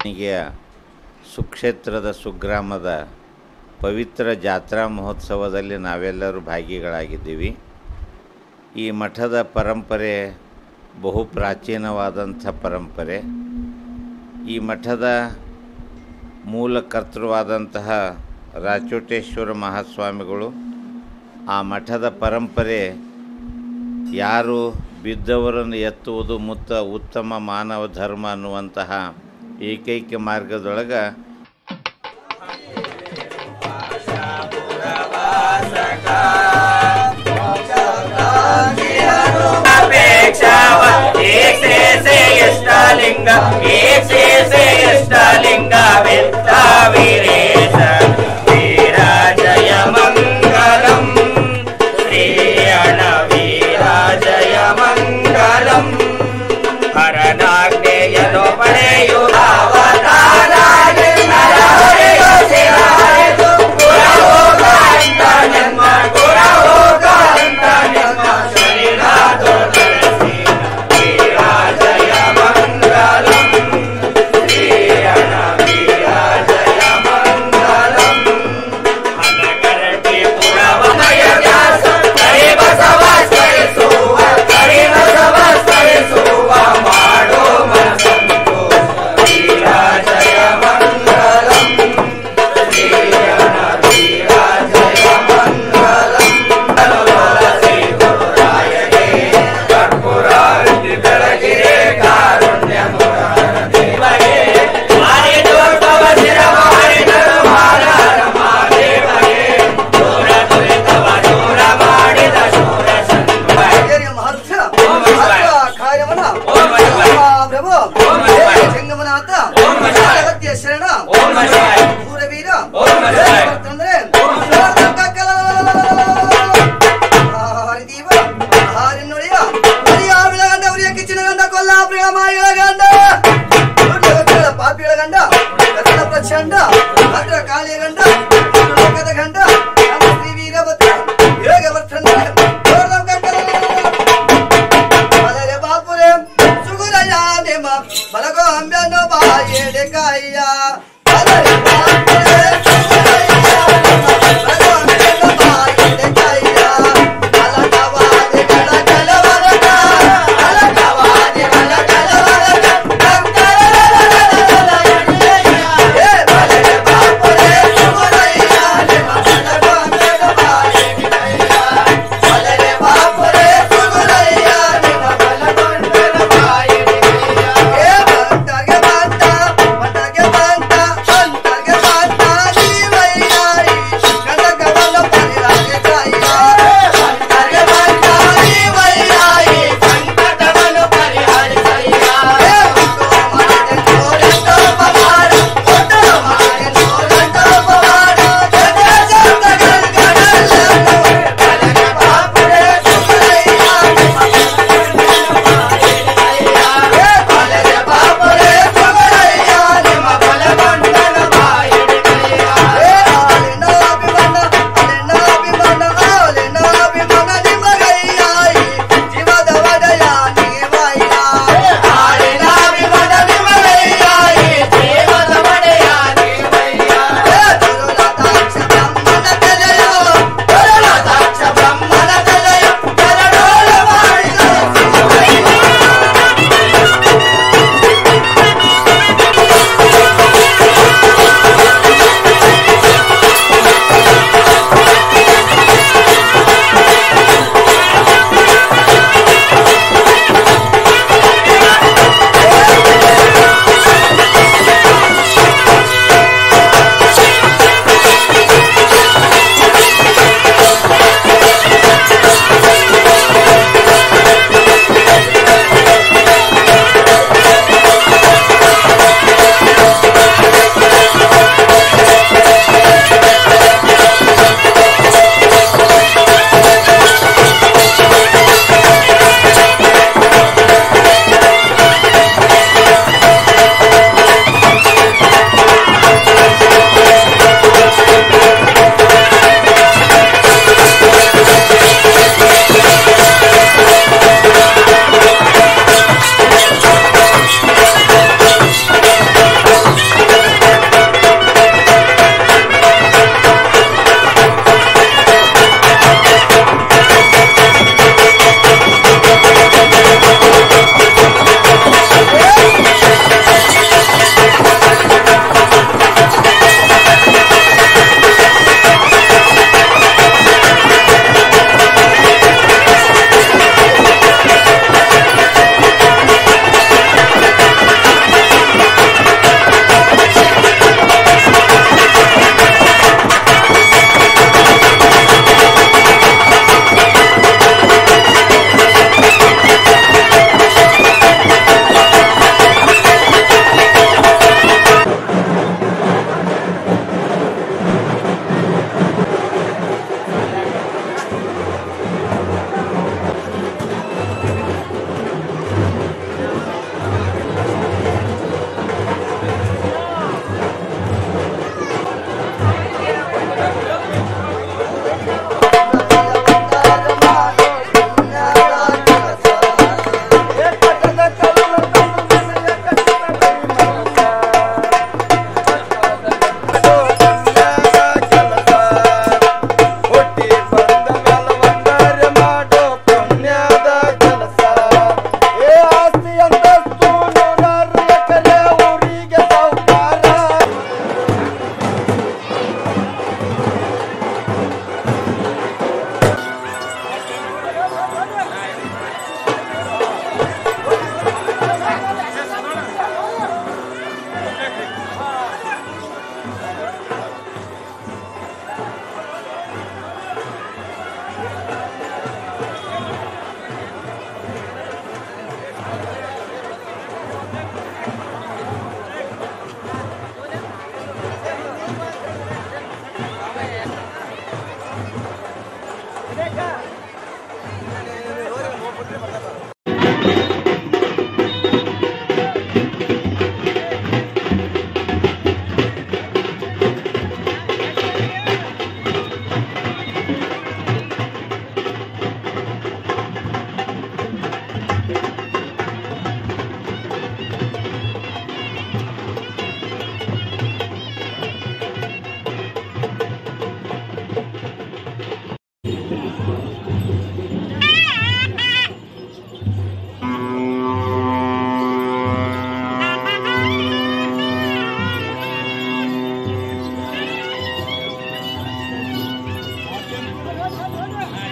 ಹೀಗೆ ಸುಕ್ಷೇತ್ರದ ಸುಗ್ರಾಮದ ಪವಿತ್ರ ಜಾತ್ರಾ ಮಹೋತ್ಸವದಲ್ಲಿ ನಾವೆಲ್ಲರೂ ಭಾಗಿಗಳಾಗಿದ್ದೀವಿ ಈ ಮಠದ ಪರಂಪರೆ ಬಹು ಪ್ರಾಚೀನವಾದಂಥ ಪರಂಪರೆ ಈ ಮಠದ ಮೂಲ ಕರ್ತೃವಾದಂತಹ ರಾಚೋಟೇಶ್ವರ ಮಹಾಸ್ವಾಮಿಗಳು ಆ ಮಠದ ಪರಂಪರೆ ಯಾರು ಬಿದ್ದವರನ್ನು ಎತ್ತುವುದು ಮುತ್ತ ಉತ್ತಮ ಮಾನವ ಧರ್ಮ ಅನ್ನುವಂತಹ ಏಕೈಕ ಮಾರ್ಗದೊಳಗೆ अपेक्षाव एक से से इष्टलिंग एक से से इष्टलिंग विद्या वीरेश वीराजय मङ्गलम् श्रीयण वीराजय मङ्गलम् ಹರನಾಗ್ನೇಯನು ಪಡೆಯುವವತಾರಾಗಿ ನರಹರಿಯು ಶಿರಾಯಿತು ಗುರಹೋಗ ಅಂತ ನಿಮ್ಮ ಗುರಹೋಗ ಅಂತ ನಿಮ್ಮ ಶರೀರ ತೊಡಗಿಸಿ ವೀರಾಜಯ ಮಂಗಲಂ ಶ್ರೀಯಣ ವೀರಾಜಯ ಮಂಗಲಂ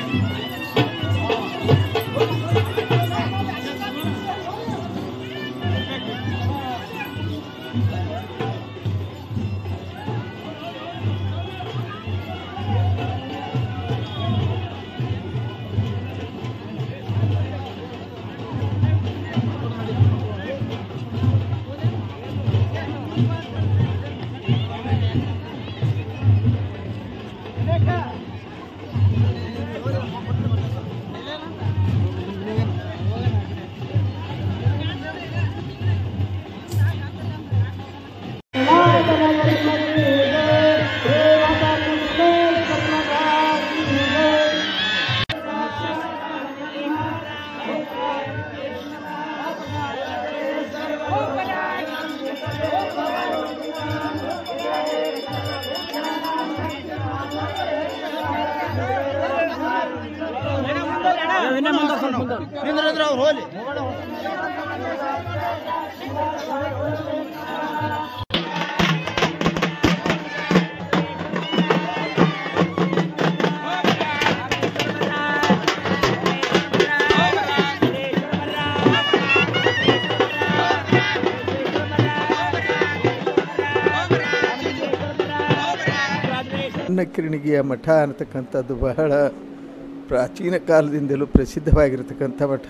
ಅನ್ನಕಿರಣಿಗೆಯ ಮಠ ಅನ್ನತಕ್ಕಂಥದ್ದು ಬಹಳ ಪ್ರಾಚೀನ ಕಾಲದಿಂದಲೂ ಪ್ರಸಿದ್ಧವಾಗಿರತಕ್ಕಂಥ ಮಠ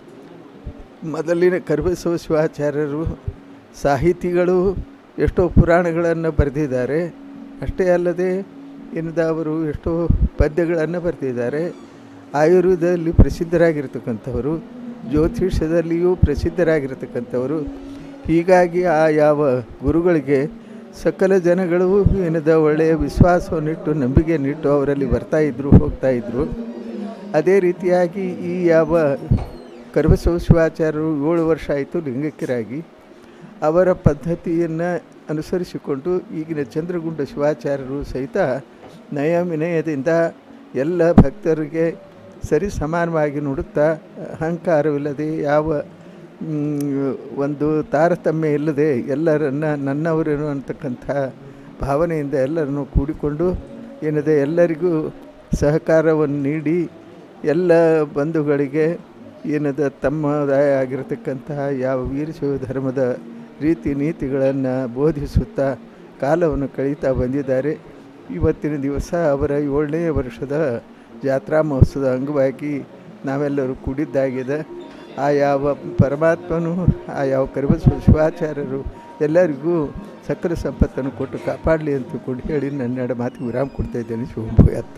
ಮೊದಲಿನ ಕರಿಬಸವ ಶಿವಾಚಾರ್ಯರು ಸಾಹಿತಿಗಳು ಎಷ್ಟೋ ಪುರಾಣಗಳನ್ನು ಬರೆದಿದ್ದಾರೆ ಅಷ್ಟೇ ಅಲ್ಲದೆ ಏನದ ಅವರು ಎಷ್ಟೋ ಪದ್ಯಗಳನ್ನು ಬರೆದಿದ್ದಾರೆ ಆಯುರ್ವೇದದಲ್ಲಿ ಪ್ರಸಿದ್ಧರಾಗಿರ್ತಕ್ಕಂಥವರು ಜ್ಯೋತಿಷ್ಯದಲ್ಲಿಯೂ ಪ್ರಸಿದ್ಧರಾಗಿರ್ತಕ್ಕಂಥವರು ಹೀಗಾಗಿ ಆ ಯಾವ ಗುರುಗಳಿಗೆ ಸಕಲ ಜನಗಳು ಏನದ ಒಳ್ಳೆಯ ವಿಶ್ವಾಸವನ್ನಿಟ್ಟು ನಂಬಿಕೆಯನ್ನಿಟ್ಟು ಅವರಲ್ಲಿ ಬರ್ತಾ ಇದ್ದರು ಹೋಗ್ತಾ ಇದ್ದರು ಅದೇ ರೀತಿಯಾಗಿ ಈ ಯಾವ ಕರ್ಬಸವ ಶಿವಾಚಾರ್ಯರು ಏಳು ವರ್ಷ ಆಯಿತು ಲಿಂಗೈಕ್ಯರಾಗಿ ಅವರ ಪದ್ಧತಿಯನ್ನು ಅನುಸರಿಸಿಕೊಂಡು ಈಗಿನ ಚಂದ್ರಗುಂಡ ಶಿವಾಚಾರ್ಯರು ಸಹಿತ ನಯ ವಿನಯದಿಂದ ಎಲ್ಲ ಭಕ್ತರಿಗೆ ಸರಿ ಸಮಾನವಾಗಿ ನುಡುತ್ತಾ ಅಹಂಕಾರವಿಲ್ಲದೆ ಯಾವ ಮ್, ಒಂದು ತಾರತಮ್ಯ ಇಲ್ಲದೆ ಎಲ್ಲರನ್ನ ನನ್ನವರೇನು ಅಂತಕ್ಕಂಥ ಭಾವನೆಯಿಂದ ಎಲ್ಲರನ್ನು ಕೂಡಿಕೊಂಡು ಏನಿದೆ ಎಲ್ಲರಿಗೂ ಸಹಕಾರವನ್ನು ನೀಡಿ ಎಲ್ಲ ಬಂಧುಗಳಿಗೆ ಏನದ ತಮ್ಮದಾಯ ಆಗಿರತಕ್ಕಂತಹ ಯಾವ ವೀರಶೈವ ಧರ್ಮದ ರೀತಿ ನೀತಿಗಳನ್ನು ಬೋಧಿಸುತ್ತಾ ಕಾಲವನ್ನು ಕಳೀತಾ ಬಂದಿದ್ದಾರೆ ಇವತ್ತಿನ ದಿವಸ ಅವರ ಏಳನೇ ವರ್ಷದ ಜಾತ್ರಾ ಮಹೋತ್ಸವದ ಅಂಗವಾಗಿ ನಾವೆಲ್ಲರೂ ಕೂಡಿದ್ದಾಗಿದೆ ಆ ಯಾವ ಪರಮಾತ್ಮನು ಆ ಯಾವ ಕರಿಬಸವ ಶಿವಾಚಾರ್ಯರು ಎಲ್ಲರಿಗೂ ಸಕಲ ಸಂಪತ್ತನ್ನು ಕೊಟ್ಟು ಕಾಪಾಡಲಿ ಅಂತ ಕೊಂಡು ಹೇಳಿ ನನ್ನೆರಡು ಮಾತಿಗೆ ವಿರಾಮ ಕೊಡ್ತಾ ಇದ್ದೇನೆ ಶುಭಭೂಯಾತ್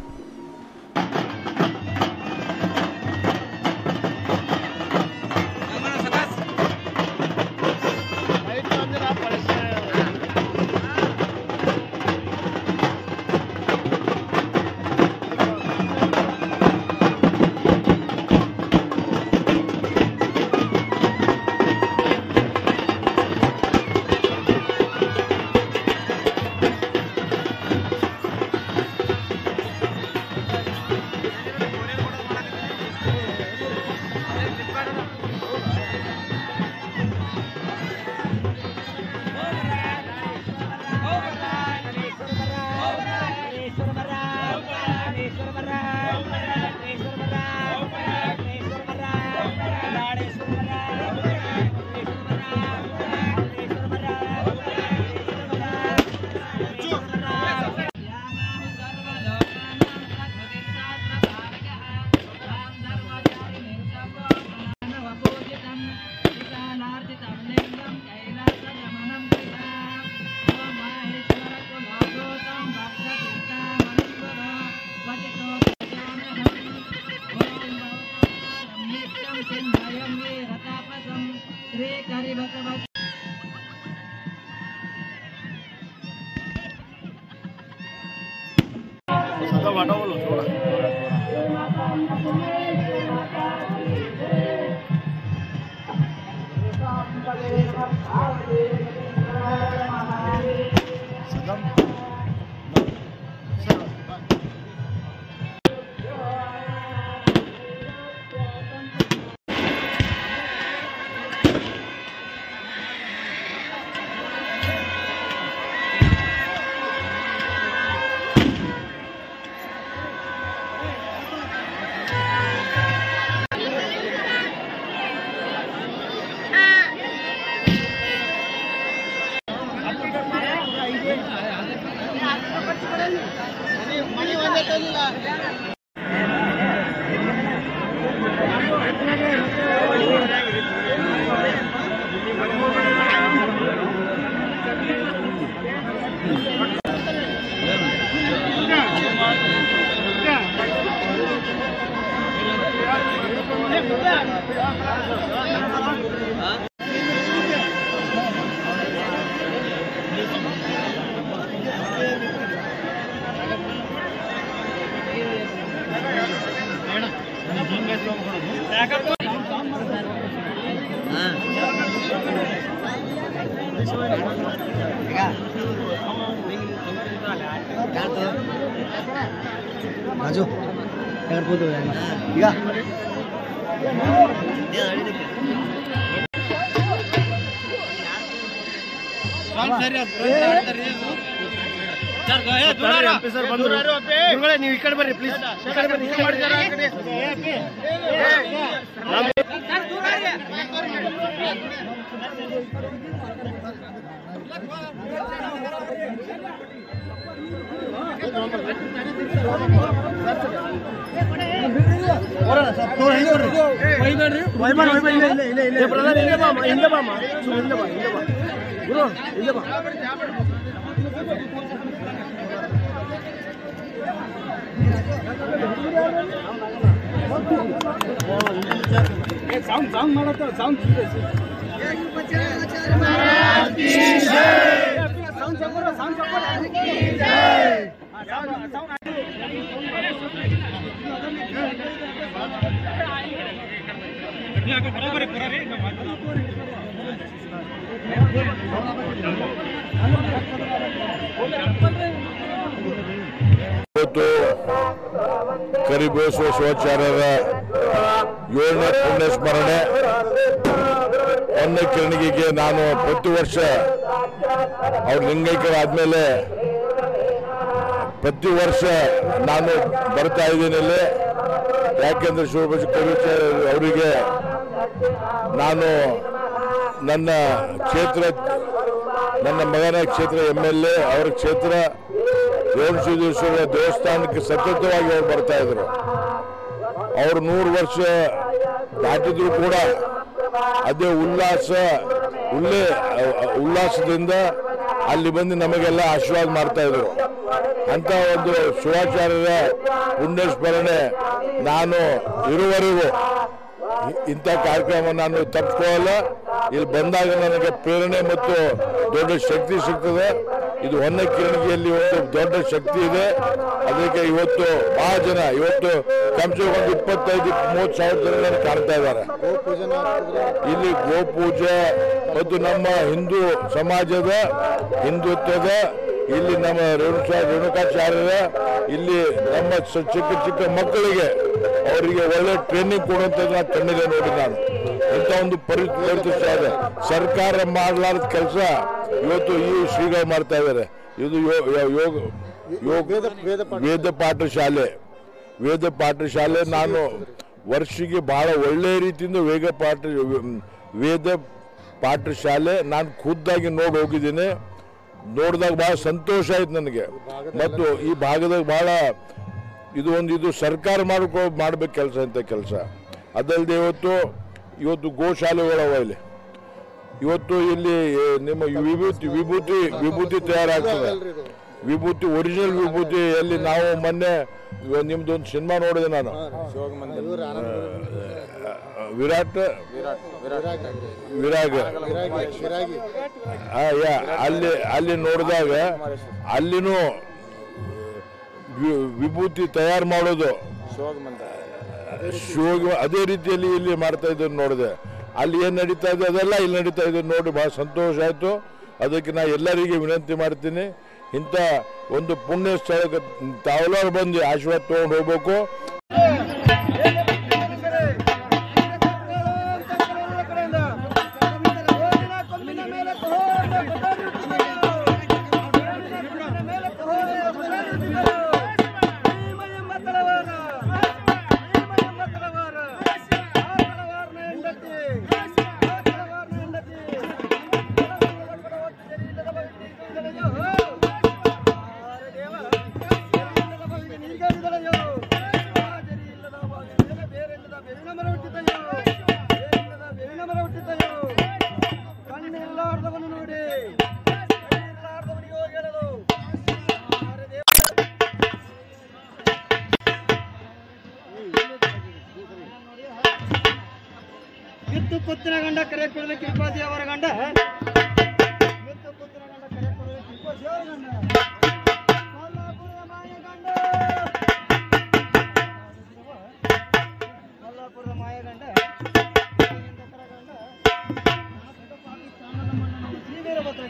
ರಾಜು ಹೇಳ್ಬೋದು ಈಗ ನೀವು ಈ ಕಡೆ ಬರ್ರಿ ಪ್ಲೀಸ್ ಈ ಕಡೆ ಬರ್ರಿ ಈ ಕಡೆ ಬರ್ರಿ. ಏ brother, ಹಿಂದೆ ಬಾ ಅಮ್ಮ, ಹಿಂದೆ ಬಾ ಅಮ್ಮ. ಚೂರು ಹಿಂದೆ ಬಾ, ಹಿಂದೆ ಬಾ. ಗುರು, ಹಿಂದೆ ಬಾ. ಇವತ್ತು ಕರಿಬೇಸುವ ಶಿವಾಚಾರ್ಯರ ಏಳನೇ ಪುಣ್ಯ ಸ್ಮರಣೆ ಒಂದನೇ ಕಿರಣಿಗೆಗೆ ನಾನು ಪ್ರತಿ ವರ್ಷ ಅವ್ರ ಲಿಂಗೈಕ್ಯರಾದ್ಮೇಲೆ ಪ್ರತಿ ವರ್ಷ ನಾನು ಬರ್ತಾ ಇದ್ದೀನಿ ಇಲ್ಲಿ ಯಾಕೆಂದ್ರೆ ಶಿವಭಜ ಕವಿಚಾರ್ಯ ಅವರಿಗೆ ನಾನು ನನ್ನ ಕ್ಷೇತ್ರ ನನ್ನ ಮಗನ ಕ್ಷೇತ್ರ ಎಮ್ ಎಲ್ ಎ ಅವರ ಕ್ಷೇತ್ರ ರೇವಣಸಿದ್ದೇಶ್ವರ ದೇವಸ್ಥಾನಕ್ಕೆ ಸತತವಾಗಿ ಅವ್ರು ಬರ್ತಾ ಇದ್ರು ಅವರು ನೂರು ವರ್ಷ ದಾಟಿದ್ರು ಕೂಡ ಅದೇ ಉಲ್ಲಾಸ ಉಲ್ಲೇ ಉಲ್ಲಾಸದಿಂದ ಅಲ್ಲಿ ಬಂದು ನಮಗೆಲ್ಲ ಆಶೀರ್ವಾದ ಮಾಡ್ತಾ ಇದ್ರು ಅಂತ ಒಂದು ಶಿವಾಚಾರ್ಯರ ಪುಣ್ಯ ಸ್ಮರಣೆ ನಾನು ಇರುವವರೆಗೂ ಇ- ಇಂಥ ಕಾರ್ಯಕ್ರಮ ನಾನು ತಪ್ಪಿಕೊಳ್ಳಲ್ಲ ಇಲ್ಲಿ ಬಂದಾಗ ನನಗೆ ಪ್ರೇರಣೆ ಮತ್ತು ದೊಡ್ಡ ಶಕ್ತಿ ಸಿಗ್ತದೆ ಇದು ಹೊನ್ನ ಕಿರಣಿಗೆಯಲ್ಲಿ ಒಂದು ದೊಡ್ಡ ಶಕ್ತಿ ಇದೆ ಅದಕ್ಕೆ ಇವತ್ತು ಬಹಳ ಜನ ಇವತ್ತು ಕಮ್ಸೆ ಒಂದು ಇಪ್ಪತ್ತೈದು ಮೂವತ್ತು ಸಾವಿರ ಜನ ನನಗೆ ಕಾಣ್ತಾ ಇದ್ದಾರೆ ಇಲ್ಲಿ ಗೋಪೂಜೆ ಮತ್ತು ನಮ್ಮ ಹಿಂದೂ ಸಮಾಜದ ಹಿಂದುತ್ವದ ಇಲ್ಲಿ ನಮ್ಮ ರೇಣುಕಾ ರೇಣುಕಾಚಾರ್ಯರ ಇಲ್ಲಿ ನಮ್ಮ ಸ- ಚಿಕ್ಕ ಚಿಕ್ಕ ಮಕ್ಕಳಿಗೆ ಅವರಿಗೆ ಒಳ್ಳೆ ಟ್ರೈನಿಂಗ್ ಕೊಡುವಂಥದ್ದು ನಾನು ಕಣ್ಣಿಗೆ ನೋಡಿ ನಾನು ಇಂಥ ಒಂದು ಪರಿಸ್ಥಿತಿ ಇದೆ ಸರ್ಕಾರ ಮಾಡಲಾರದ ಕೆಲಸ ಇವತ್ತು ಈ ಶ್ರೀಗಳು ಮಾಡ್ತಾ ಇದ್ದಾರೆ ಇದು ಯೋ- ಯೋ- ಯೋಗ ಯೋಗ ವೇದ ಪಾಠಶಾಲೆ ವೇದ ಪಾಠಶಾಲೆ ನಾನು ವರ್ಷಿಗೆ ಬಹಳ ಒಳ್ಳೆಯ ರೀತಿಯಿಂದ ವೇಗ ಪಾಠ ವೇದ ಪಾಠಶಾಲೆ ನಾನು ಖುದ್ದಾಗಿ ನೋಡಿ ಹೋಗಿದ್ದೀನಿ ನೋಡಿದಾಗ ಬಹಳ ಸಂತೋಷ ಆಯ್ತು ನನಗೆ ಮತ್ತು ಈ ಭಾಗದಾಗ ಬಹಳ ಇದು ಒಂದು ಇದು ಸರ್ಕಾರ ಮಾಡ್ಕೊ ಮಾಡ್ಬೇಕು ಕೆಲಸ ಅಂತ ಕೆಲಸ ಅದಲ್ಲದೆ ಇವತ್ತು ಇವತ್ತು ಗೋಶಾಲೆಗಳವ ಇಲ್ಲಿ ಇವತ್ತು ಇಲ್ಲಿ ಏ, ನಿಮ್ಮ ವಿಭೂತಿ ವಿಭೂತಿ ವಿಭೂತಿ ತಯಾರಾಗ್ತದೆ ವಿಭೂತಿ ಒರಿಜಿನಲ್ ವಿಭೂತಿ ಎಲ್ಲಿ ನಾವು ಮೊನ್ನೆ ಇವ- ನಿಮ್ದೊಂದು ಸಿನಿಮಾ ನೋಡಿದೆ ನಾನು ವಿರಾಟ್ ವಿರಾಗ್ ಆ, ಯಾ, ಅಲ್ಲಿ ಅಲ್ಲಿ ನೋಡಿದಾಗ ಅಲ್ಲಿನೂ ವಿ- ವಿಭೂತಿ ತಯಾರು ಮಾಡೋದು ಶಿವೋಗಿ ಅದೇ ರೀತಿಯಲ್ಲಿ ಇಲ್ಲಿ ಮಾಡ್ತಾ ಇದ್ದನ್ನು ನೋಡಿದೆ ಅಲ್ಲಿ ಏನು ನಡೀತಾ ಇದೆ ಅದೆಲ್ಲ ಇಲ್ಲಿ ನಡೀತಾ ಇದೆ ನೋಡಿ ಬಹಳ ಸಂತೋಷ ಆಯಿತು ಅದಕ್ಕೆ ನಾ ಎಲ್ಲರಿಗೆ ವಿನಂತಿ ಮಾಡ್ತೀನಿ ಇಂಥ ಒಂದು ಪುಣ್ಯ ಸ್ಥಳಕ್ಕೆ ತಾವೆಲ್ಲರೂ ಬಂದು ಆಶೀರ್ವಾದ ತೊಗೊಂಡು ಹೋಗ್ಬೇಕು ದೇವ ಮಿತ್ತು ಪುತ್ತಿನ ಗಂಡ ಕರೆ ಕೊಡಲು ಕಿರುಪಾಸಿ ಅವರ ಗಂಡ ಮಿತ್ತು ಪುತ್ತಿನ ಗಂಡ ಕರೆ ಕೊಡಲು ಕಿರುಪಾಸಿ ಅವರ ಗಂಡ ಕೊಲ್ಲಾಪುರದ ಮಾಯ ಗಂಡ ಕೊಲ್ಲಾಪುರದ ಮಾಯ ಗಂಡ ಹಿಂದಕರ ಗಂಡ ಪಾಕಿಸ್ತಾನದ ಮಣ್ಣನ್ನು ಶ್ರೀವೀರಭದ್ರ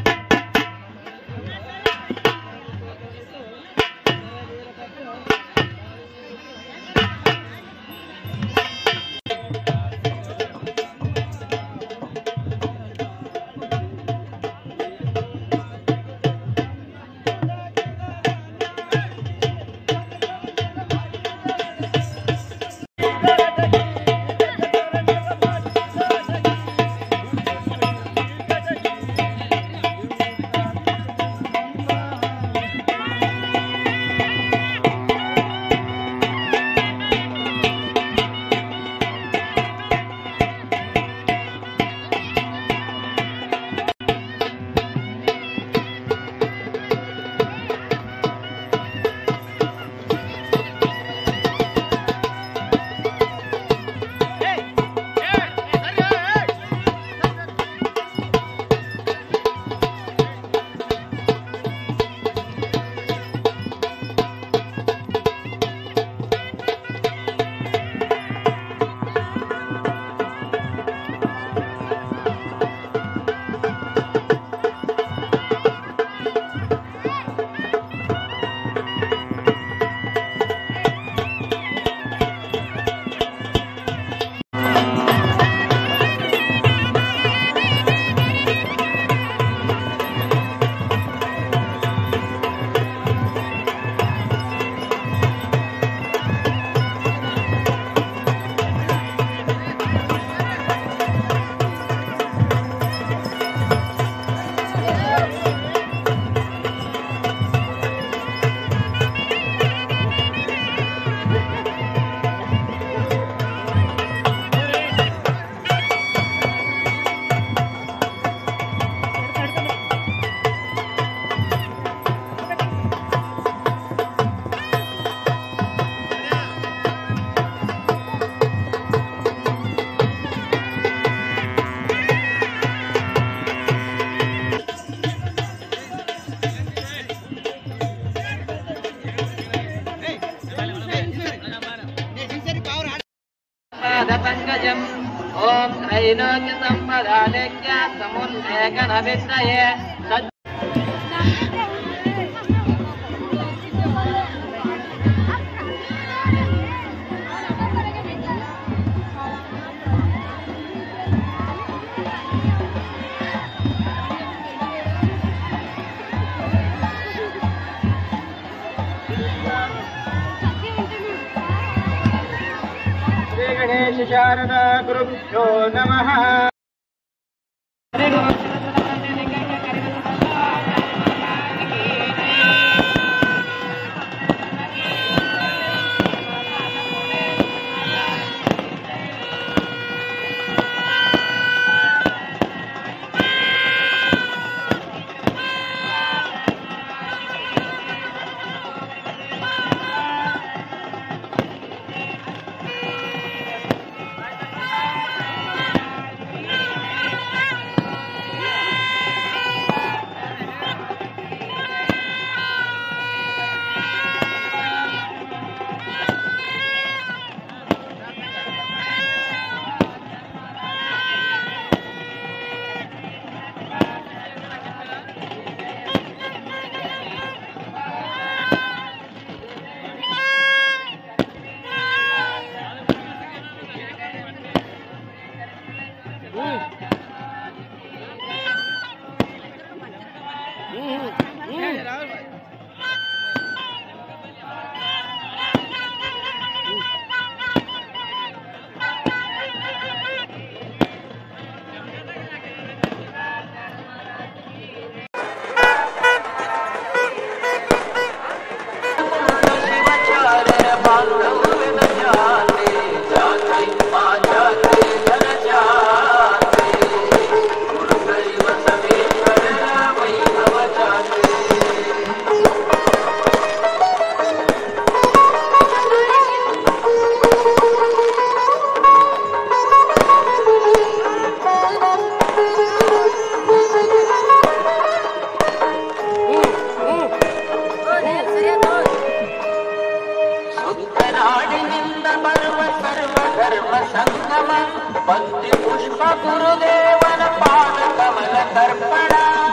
पादपङ्कजम् ॐ त्रैलोक्यसम्पदालेख्या समुल्लेखनविद्रये सज्ज श्रीगणेश शारदा गुरुभ्यो नमः ಸಂಗಮ ಭಕ್ತಿ ಪುಷ್ಪ ಗುರುದೇವನ ಪಾದ ಕಮಲ ತರ್ಪಣ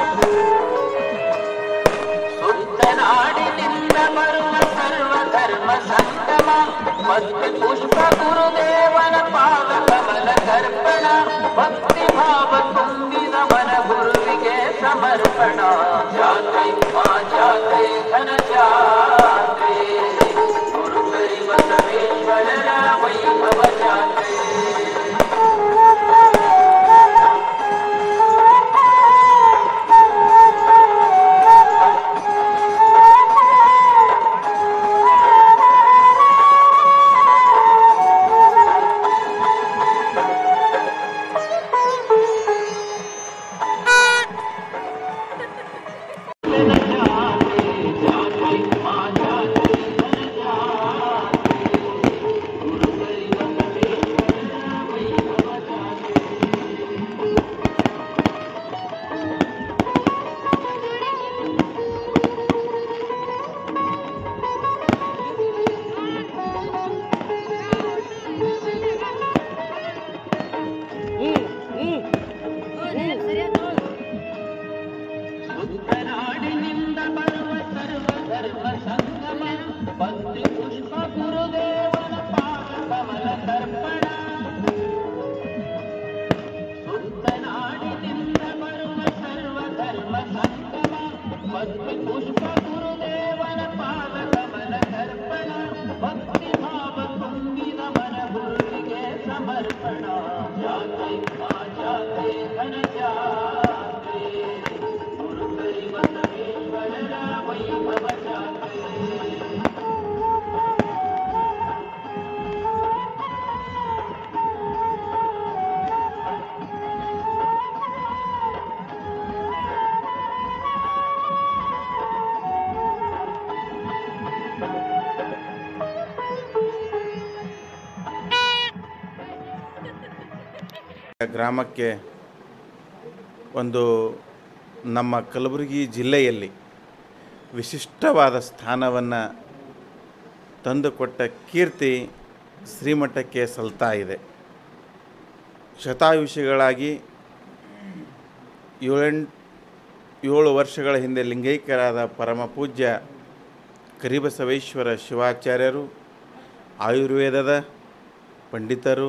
ಸುತ್ತ ನಾಡಿನಿಂದ ಬರುವ ಸರ್ವ ಧರ್ಮ ಸಂಗಮ ಭಕ್ತಿ ಪುಷ್ಪ ಗುರುದೇವನ ಪಾದ ಕಮಲ ತರ್ಪಣ ಭಕ್ತಿ ಭಾವ ತುಂಬಿದ ಮನ ಗುರುವಿಗೆ ಸಮರ್ಪಣ ಜಾತ್ರೆ ಮಾ ಜಾತ್ರೆ ಘನ ಜಾತ್ರೆ ಗುರು ಬಸವೇಶ್ವರರ ವೈಭವ ಜಾತ್ರೆ ಉತ್ತರಾಡಿನಿಂದ ಬರುವ ಸರ್ವ ಧರ್ಮ ಸಂಗಮ ಭಕ್ತಿ ಪುಷ್ಪ ಗುರುದೇವನ ಪಾದ ಕಮಲ ತರ್ಪಣ ಸುತ್ತನಾಡಿನಿಂದ ಬರುವ ಸರ್ವ ಧರ್ಮ ಸಂಗಮ ಭಕ್ತಿ ಪುಷ್ಪ ಗುರುದೇವನ ಪಾದ ಕಮಲ ತರ್ಪಣ ಭಕ್ತಿ ಭಾವ ತುಂಬಿದ ಮನ ಗುರುವಿಗೆ ಸಮರ್ಪಣ ಜಾತ್ರೆ ಮಾ ಜಾತ್ರೆ ಘನ ಜಾತ್ರೆ ಗುರು ಬಸವೇಶ್ವರರ ವೈಭವ ಜಾತ್ರೆ ಗ್ರಾಮಕ್ಕೆ ಒಂದು ನಮ್ಮ ಕಲಬುರಗಿ ಜಿಲ್ಲೆಯಲ್ಲಿ ವಿಶಿಷ್ಟವಾದ ಸ್ಥಾನವನ್ನು ತಂದುಕೊಟ್ಟ ಕೀರ್ತಿ ಶ್ರೀಮಠಕ್ಕೆ ಸಲ್ತಾ ಇದೆ ಶತಾಯುಷಿಗಳಾಗಿ ಏಳೆಂಟು ಏಳು ವರ್ಷಗಳ ಹಿಂದೆ ಲಿಂಗೈಕ್ಯರಾದ ಪರಮ ಪೂಜ್ಯ ಕರಿಬಸವೇಶ್ವರ ಶಿವಾಚಾರ್ಯರು ಆಯುರ್ವೇದದ ಪಂಡಿತರು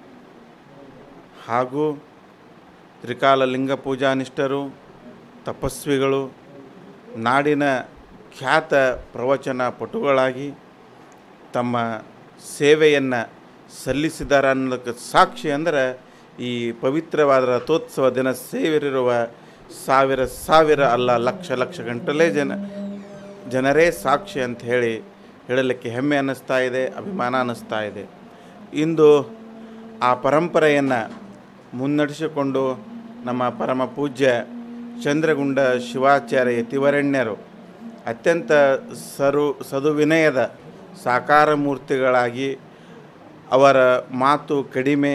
ಹಾಗೂ ತ್ರಿಕಾಲ ಲಿಂಗ ಪೂಜಾನಿಷ್ಠರು ತಪಸ್ವಿಗಳು ನಾಡಿನ ಖ್ಯಾತ ಪ್ರವಚನ ಪಟುಗಳಾಗಿ ತಮ್ಮ ಸೇವೆಯನ್ನು ಸಲ್ಲಿಸಿದ್ದಾರೆ ಅನ್ನೋದಕ್ಕೆ ಸಾಕ್ಷಿ ಅಂದರೆ ಈ ಪವಿತ್ರವಾದ ರಥೋತ್ಸವ ದಿನ ಸೇವಿರುವ ಸಾವಿರ ಸಾವಿರ ಅಲ್ಲ ಲಕ್ಷ ಲಕ್ಷ ಗಂಟಲೇ ಜನ ಜನರೇ ಸಾಕ್ಷಿ ಅಂತ ಹೇಳಿ ಹೇಳಲಿಕ್ಕೆ ಹೆಮ್ಮೆ ಅನ್ನಿಸ್ತಾ ಇದೆ ಅಭಿಮಾನ ಅನ್ನಿಸ್ತಾ ಇದೆ ಇಂದು ಆ ಪರಂಪರೆಯನ್ನು ಮುನ್ನಡೆಸಿಕೊಂಡು ನಮ್ಮ ಪರಮ ಪೂಜ್ಯ ಚಂದ್ರಗುಂಡ ಶಿವಾಚಾರ್ಯ ಯತಿವರಣ್ಯರು ಅತ್ಯಂತ ಸರು ಸದುವಿನಯದ ಸಾಕಾರ ಮೂರ್ತಿಗಳಾಗಿ ಅವರ ಮಾತು ಕಡಿಮೆ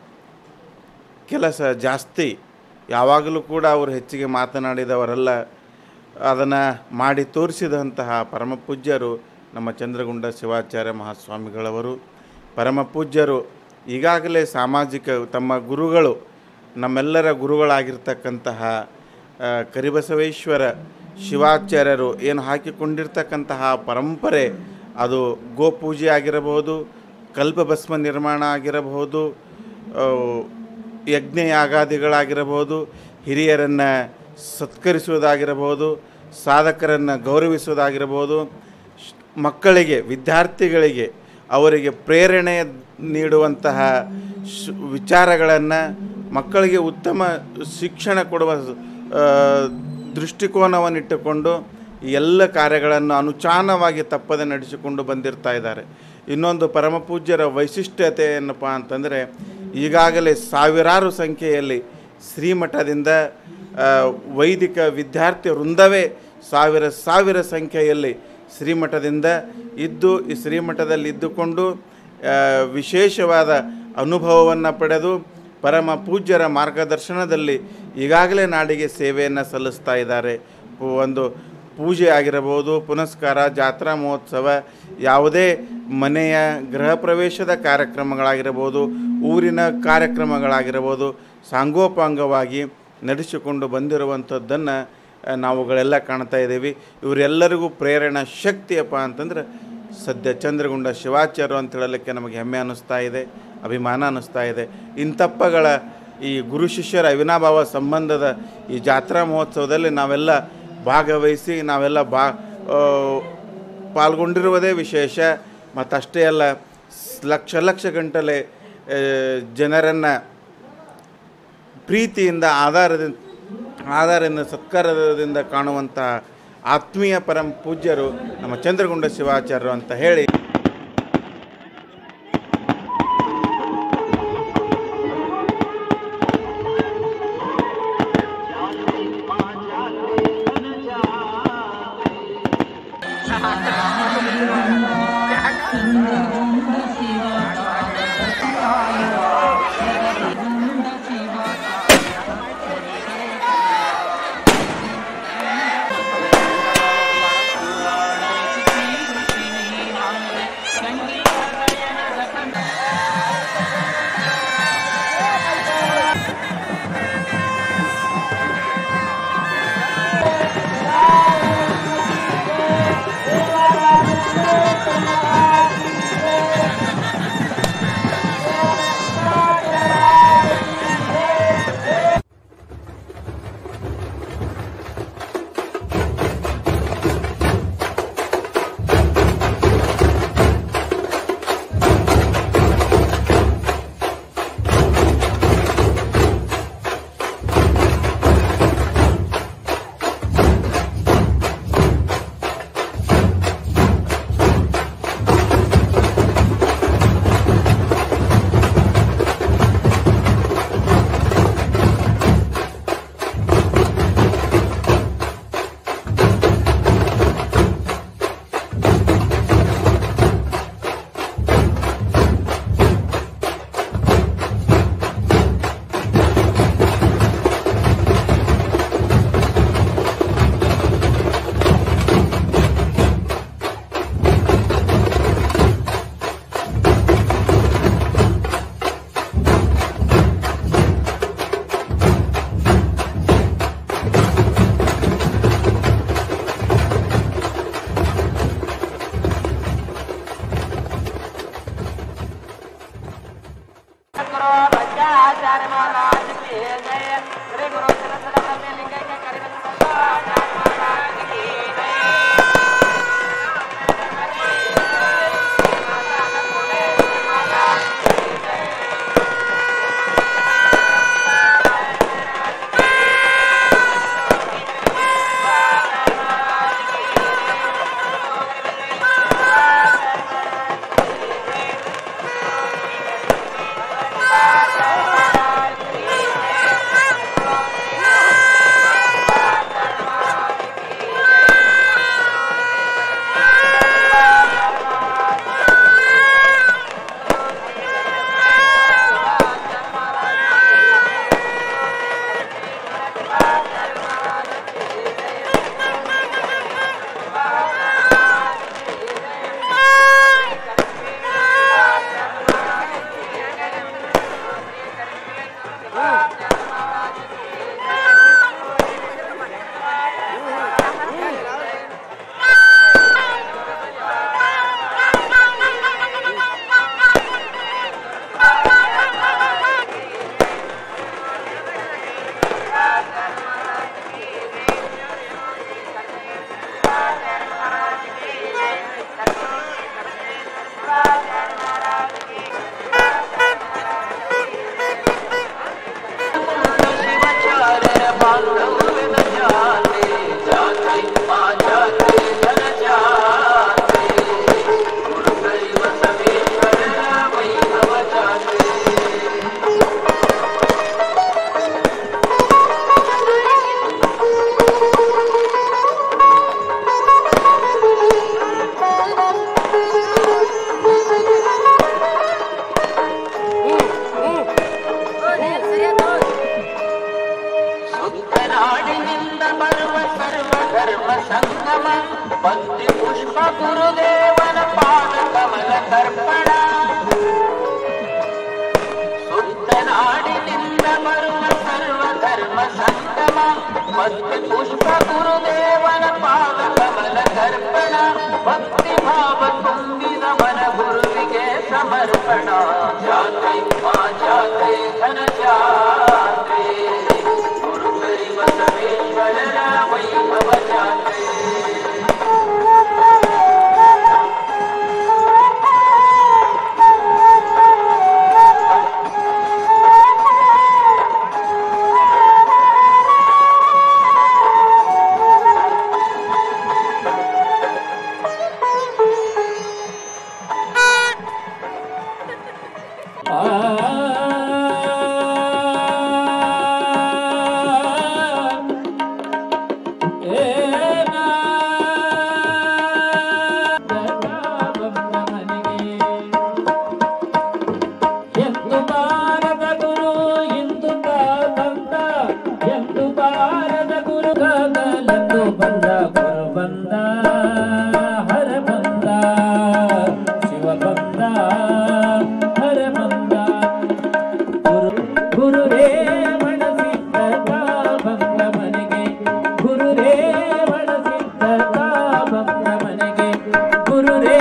ಕೆಲಸ ಜಾಸ್ತಿ ಯಾವಾಗಲೂ ಕೂಡ ಅವರು ಹೆಚ್ಚಿಗೆ ಮಾತನಾಡಿದವರಲ್ಲ ಅದನ್ನು ಮಾಡಿ ತೋರಿಸಿದಂತಹ ಪರಮ ಪೂಜ್ಯರು ನಮ್ಮ ಚಂದ್ರಗುಂಡ ಶಿವಾಚಾರ್ಯ ಮಹಾಸ್ವಾಮಿಗಳವರು ಪರಮ ಪೂಜ್ಯರು ಈಗಾಗಲೇ ಸಾಮಾಜಿಕ ತಮ್ಮ ಗುರುಗಳು ನಮ್ಮೆಲ್ಲರ ಗುರುಗಳಾಗಿರ್ತಕ್ಕಂತಹ ಆ, ಕರಿಬಸವೇಶ್ವರ ಶಿವಾಚಾರ್ಯರು ಏನು ಹಾಕಿಕೊಂಡಿರ್ತಕ್ಕಂತಹ ಪರಂಪರೆ ಅದು ಗೋಪೂಜೆ ಆಗಿರಬಹುದು ಕಲ್ಪಭಸ್ಮ ನಿರ್ಮಾಣ ಆಗಿರಬಹುದು ಆ, ಯಜ್ಞ ಯಾಗಾದಿಗಳಾಗಿರಬಹುದು ಹಿರಿಯರನ್ನು ಸತ್ಕರಿಸುವುದಾಗಿರಬಹುದು ಸಾಧಕರನ್ನು ಗೌರವಿಸುವುದಾಗಿರಬಹುದು ಶ್- ಮಕ್ಕಳಿಗೆ ವಿದ್ಯಾರ್ಥಿಗಳಿಗೆ ಅವರಿಗೆ ಪ್ರೇರಣೆ ನೀಡುವಂತಹ ಶ್- ವಿಚಾರಗಳನ್ನು ಮಕ್ಕಳಿಗೆ ಉತ್ತಮ ಶಿಕ್ಷಣ ಕೊಡುವ ಆ, ದೃಷ್ಟಿಕೋನವನ್ನಿಟ್ಟುಕೊಂಡು ಈ ಎಲ್ಲ ಕಾರ್ಯಗಳನ್ನು ಅನುಚಾನವಾಗಿ ತಪ್ಪದೆ ನಡೆಸಿಕೊಂಡು ಬಂದಿರ್ತಾ ಇದ್ದಾರೆ ಇನ್ನೊಂದು ಪರಮಪೂಜ್ಯರ ವೈಶಿಷ್ಟ್ಯತೆ ಏನಪ್ಪ ಅಂತಂದರೆ ಈಗಾಗಲೇ ಸಾವಿರಾರು ಸಂಖ್ಯೆಯಲ್ಲಿ ಶ್ರೀಮಠದಿಂದ ಆ, ವೈದಿಕ ವಿದ್ಯಾರ್ಥಿ ವೃಂದವೇ ಸಾವಿರ ಸಾವಿರ ಸಂಖ್ಯೆಯಲ್ಲಿ ಶ್ರೀಮಠದಿಂದ ಇದ್ದು ಈ ಶ್ರೀಮಠದಲ್ಲಿ ಇದ್ದುಕೊಂಡು ಆ, ವಿಶೇಷವಾದ ಅನುಭವವನ್ನು ಪಡೆದು ಪರಮ ಪೂಜ್ಯರ ಮಾರ್ಗದರ್ಶನದಲ್ಲಿ ಈಗಾಗಲೇ ನಾಡಿಗೆ ಸೇವೆಯನ್ನು ಸಲ್ಲಿಸ್ತಾ ಇದ್ದಾರೆ ಪು- ಒಂದು ಪೂಜೆ ಆಗಿರಬಹುದು ಪುನಸ್ಕಾರ ಜಾತ್ರಾ ಮಹೋತ್ಸವ ಯಾವುದೇ ಮನೆಯ ಗೃಹ ಪ್ರವೇಶದ ಕಾರ್ಯಕ್ರಮಗಳಾಗಿರಬಹುದು ಊರಿನ ಕಾರ್ಯಕ್ರಮಗಳಾಗಿರಬಹುದು ಸಾಂಗೋಪಾಂಗವಾಗಿ ನಡೆಸಿಕೊಂಡು ಬಂದಿರುವಂಥದ್ದನ್ನು ಆ, ನಾವುಗಳೆಲ್ಲ ಕಾಣ್ತಾ ಇದ್ದೀವಿ ಇವರೆಲ್ಲರಿಗೂ ಪ್ರೇರಣಾ ಶಕ್ತಿಯಪ್ಪ ಅಂತಂದ್ರೆ ಸದ್ಯ ಚಂದ್ರಗುಂಡ ಶಿವಾಚಾರ್ಯ ಅಂತ ಹೇಳಲಿಕ್ಕೆ ನಮಗೆ ಹೆಮ್ಮೆ ಅನ್ನಿಸ್ತಾ ಇದೆ ಅಭಿಮಾನ ಅನ್ನಿಸ್ತಾ ಇದೆ ಇಂತಪ್ಪಗಳ ಈ ಗುರು ಶಿಷ್ಯರ ಅವಿನಾಭಾವ ಸಂಬಂಧದ ಈ ಜಾತ್ರಾ ಮಹೋತ್ಸವದಲ್ಲಿ ನಾವೆಲ್ಲ ಭಾಗವಹಿಸಿ ನಾವೆಲ್ಲ ಬಾ ಆ, ಪಾಲ್ಗೊಂಡಿರುವುದೇ ವಿಶೇಷ ಮತ್ತು ಅಷ್ಟೇ ಅಲ್ಲ ಸ್- ಲಕ್ಷ ಲಕ್ಷ ಗಂಟಲೆ ಜನರನ್ನು ಪ್ರೀತಿಯಿಂದ ಆಧಾರದಿಂದ ಆಧಾರದಿಂದ ಸತ್ಕಾರದಿಂದ ಕಾಣುವಂಥ ಆತ್ಮೀಯ ಪರಂ ಪೂಜ್ಯರು ನಮ್ಮ ಚಂದ್ರಗುಂಡ ಶಿವಾಚಾರ್ಯರು ಅಂತ ಹೇಳಿ ಿ ದರ್ಪಣ ಸುತ್ತ ನಾಡಿನಿಂದ ಬರುವ ಸರ್ವ ಧರ್ಮ ಸಂಗಮ ಭಕ್ತಿ ಪುಷ್ಪ ಗುರುದೇವನ ಪಾದ ಕಮಲ ಕರ್ಪಣ ಭಕ್ತಿ ಭಾವ ತುಂಬಿದ ಮನ ಗುರುವಿಗೆ ಸಮರ್ಪಣ ಜಾತ್ರೆ ಮಾ ಜಾತ್ರೆ ಘನ ಜಾತ್ರೆ ಗುರು ಬಸವೇಶ್ವರರ ವೈಭವ ಜಾತ್ರೆ ಎಂದು ಬಾರದ ಗುರು ಇಂದು ಬಂದ ಎಂದು ಬಾರದ ಗುರು ಕಾದಲೆಂದು ಬಂದ ಗುರು ಬಂದ ಹರ ಬಂದ ಶಿವ ಬಂದ ಹರ ಬಂದ ಗುರು ಗುರುರೇ ಮನಸಿದ್ದ ಬಂದ ಮನೆಗೆ ಗುರುರೇ ಮನಸಿದ್ದ ಬಂದ ಮನೆಗೆ ಗುರುರೇ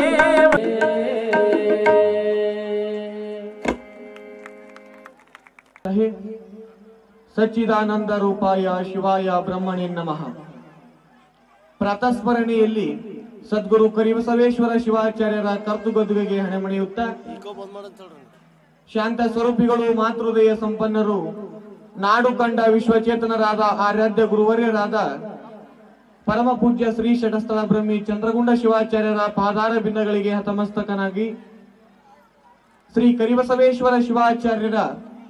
ಸಚ್ಚಿದಾನಂದ ರೂಪಾಯ ಶಿವಾಯ ಬ್ರಹ್ಮಣಿ ನಮಃ ಪ್ರಾತಸ್ಮರಣೆಯಲ್ಲಿ ಸದ್ಗುರು ಕರಿಬಸವೇಶ್ವರ ಶಿವಾಚಾರ್ಯರ ಕರ್ತುಗದುಗೆಗೆ ಹಣೆಮಣಿಯುತ್ತ ಶಾಂತ ಸ್ವರೂಪಿಗಳು ಮಾತೃದಯ ಸಂಪನ್ನರು ನಾಡು ಕಂಡ ವಿಶ್ವಚೇತನರಾದ ಆರಾಧ್ಯ ಗುರುವರ್ಯರಾದ ಪರಮ ಪೂಜ್ಯ ಶ್ರೀ ಷಟಸ್ಥಳ ಬ್ರಹ್ಮಿ ಚಂದ್ರಗುಂಡ ಶಿವಾಚಾರ್ಯರ ಪಾದಾರ ಬಿಂದಗಳಿಗೆ ಹತಮಸ್ತಕನಾಗಿ ಶ್ರೀ ಕರಿಬಸವೇಶ್ವರ ಶಿವಾಚಾರ್ಯರ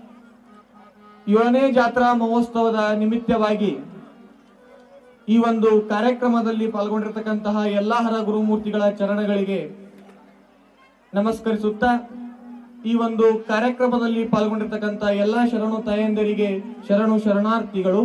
ಏಳನೇ ಜಾತ್ರಾ ಮಹೋತ್ಸವದ ನಿಮಿತ್ತವಾಗಿ ಈ ಒಂದು ಕಾರ್ಯಕ್ರಮದಲ್ಲಿ ಪಾಲ್ಗೊಂಡಿರತಕ್ಕಂತಹ ಎಲ್ಲಾ ಹರ ಗುರುಮೂರ್ತಿಗಳ ಚರಣಗಳಿಗೆ ನಮಸ್ಕರಿಸುತ್ತಾ ಈ ಒಂದು ಕಾರ್ಯಕ್ರಮದಲ್ಲಿ ಪಾಲ್ಗೊಂಡಿರ್ತಕ್ಕಂಥ ಎಲ್ಲಾ ಶರಣು ತಾಯಂದರಿಗೆ ಶರಣು ಶರಣಾರ್ಥಿಗಳು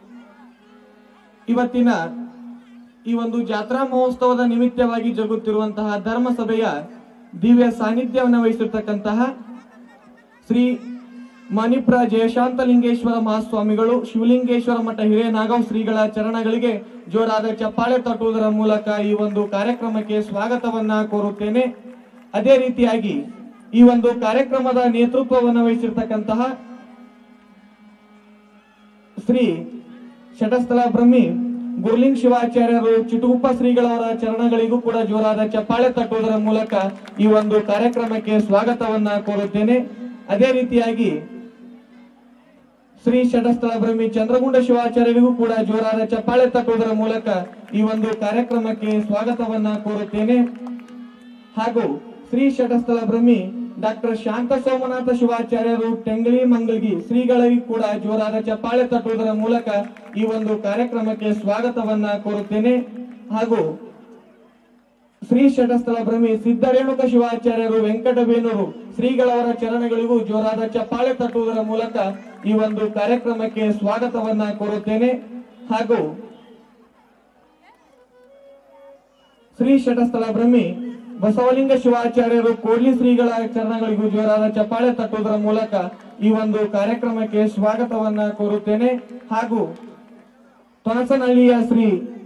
ಇವತ್ತಿನ ಈ ಒಂದು ಜಾತ್ರಾ ಮಹೋತ್ಸವದ ನಿಮಿತ್ತವಾಗಿ ಜರುಗುತ್ತಿರುವಂತಹ ಧರ್ಮಸಭೆಯ ದಿವ್ಯ ಸಾನ್ನಿಧ್ಯವನ್ನು ವಹಿಸಿರ್ತಕ್ಕಂತಹ ಶ್ರೀ ಮಣಿಪುರ ಜಯಶಾಂತಲಿಂಗೇಶ್ವರ ಮಹಾಸ್ವಾಮಿಗಳು ಶಿವಲಿಂಗೇಶ್ವರ ಮಠ ಹಿರೇನಾಗವ್ ಶ್ರೀಗಳ ಚರಣಗಳಿಗೆ ಜೋರಾದ ಚಪ್ಪಾಳೆ ತಟ್ಟುವುದರ ಮೂಲಕ ಈ ಒಂದು ಕಾರ್ಯಕ್ರಮಕ್ಕೆ ಸ್ವಾಗತವನ್ನ ಕೋರುತ್ತೇನೆ ಅದೇ ರೀತಿಯಾಗಿ ಈ ಒಂದು ಕಾರ್ಯಕ್ರಮದ ನೇತೃತ್ವವನ್ನು ವಹಿಸಿರ್ತಕ್ಕಂತಹ ಶ್ರೀ ಶಟಸ್ಥಳ ಬ್ರಹ್ಮಿ ಗುರ್ಲಿಂಗ್ ಶಿವಾಚಾರ್ಯರು ಚಿಟುಗುಪ್ಪ ಶ್ರೀಗಳವರ ಚರಣಗಳಿಗೂ ಕೂಡ ಜೋರಾದ ಚಪ್ಪಾಳೆ ತಟ್ಟುವುದರ ಮೂಲಕ ಈ ಒಂದು ಕಾರ್ಯಕ್ರಮಕ್ಕೆ ಸ್ವಾಗತವನ್ನ ಕೋರುತ್ತೇನೆ ಅದೇ ರೀತಿಯಾಗಿ ಶ್ರೀ ಶಟಸ್ಥಳ ಬ್ರಹ್ಮಿ ಚಂದ್ರಗುಂಡ ಶಿವಾಚಾರ್ಯರಿಗೂ ಕೂಡ ಜೋರಾದ ಚಪ್ಪಾಳೆ ತಟ್ಟುವುದರ ಮೂಲಕ ಈ ಒಂದು ಕಾರ್ಯಕ್ರಮಕ್ಕೆ ಸ್ವಾಗತವನ್ನ ಕೋರುತ್ತೇನೆ ಹಾಗೂ ಶ್ರೀ ಶಟಸ್ಥಳ ಬ್ರಹ್ಮಿ ಡಾಕ್ಟರ್ ಶಾಂತ ಸೋಮನಾಥ ಶಿವಾಚಾರ್ಯರು ಟೆಂಗಳಿ ಮಂಗಲ್ಗಿ ಶ್ರೀಗಳಿಗೂ ಕೂಡ ಜೋರಾದ ಚಪ್ಪಾಳೆ ತಟ್ಟುವುದರ ಮೂಲಕ ಈ ಒಂದು ಕಾರ್ಯಕ್ರಮಕ್ಕೆ ಸ್ವಾಗತವನ್ನ ಕೋರುತ್ತೇನೆ ಹಾಗೂ ಶ್ರೀ ಶಟಸ್ಥಳ ಬ್ರಹ್ಮಿ ಸಿದ್ದರೇಣುಕ ಶಿವಾಚಾರ್ಯರು ವೆಂಕಟಬೇನೂರು ಶ್ರೀಗಳವರ ಚರಣಗಳಿಗೂ ಜೋರಾದ ಚಪ್ಪಾಳೆ ತಟ್ಟುವುದರ ಮೂಲಕ ಈ ಒಂದು ಕಾರ್ಯಕ್ರಮಕ್ಕೆ ಸ್ವಾಗತವನ್ನ ಕೋರುತ್ತೇನೆ ಹಾಗೂ ಶ್ರೀ ಶಟಸ್ಥಳ ಬ್ರಹ್ಮಿ ಬಸವಲಿಂಗ ಶಿವಾಚಾರ್ಯರು ಕೋಡ್ಲಿ ಶ್ರೀಗಳ ಚರಣಗಳಿಗೂ ಜೋರಾದ ಚಪ್ಪಾಳೆ ತಟ್ಟುವುದರ ಮೂಲಕ ಈ ಒಂದು ಕಾರ್ಯಕ್ರಮಕ್ಕೆ ಸ್ವಾಗತವನ್ನ ಕೋರುತ್ತೇನೆ ಹಾಗೂ ತೊಣಸನಹಳ್ಳಿಯ ಶ್ರೀ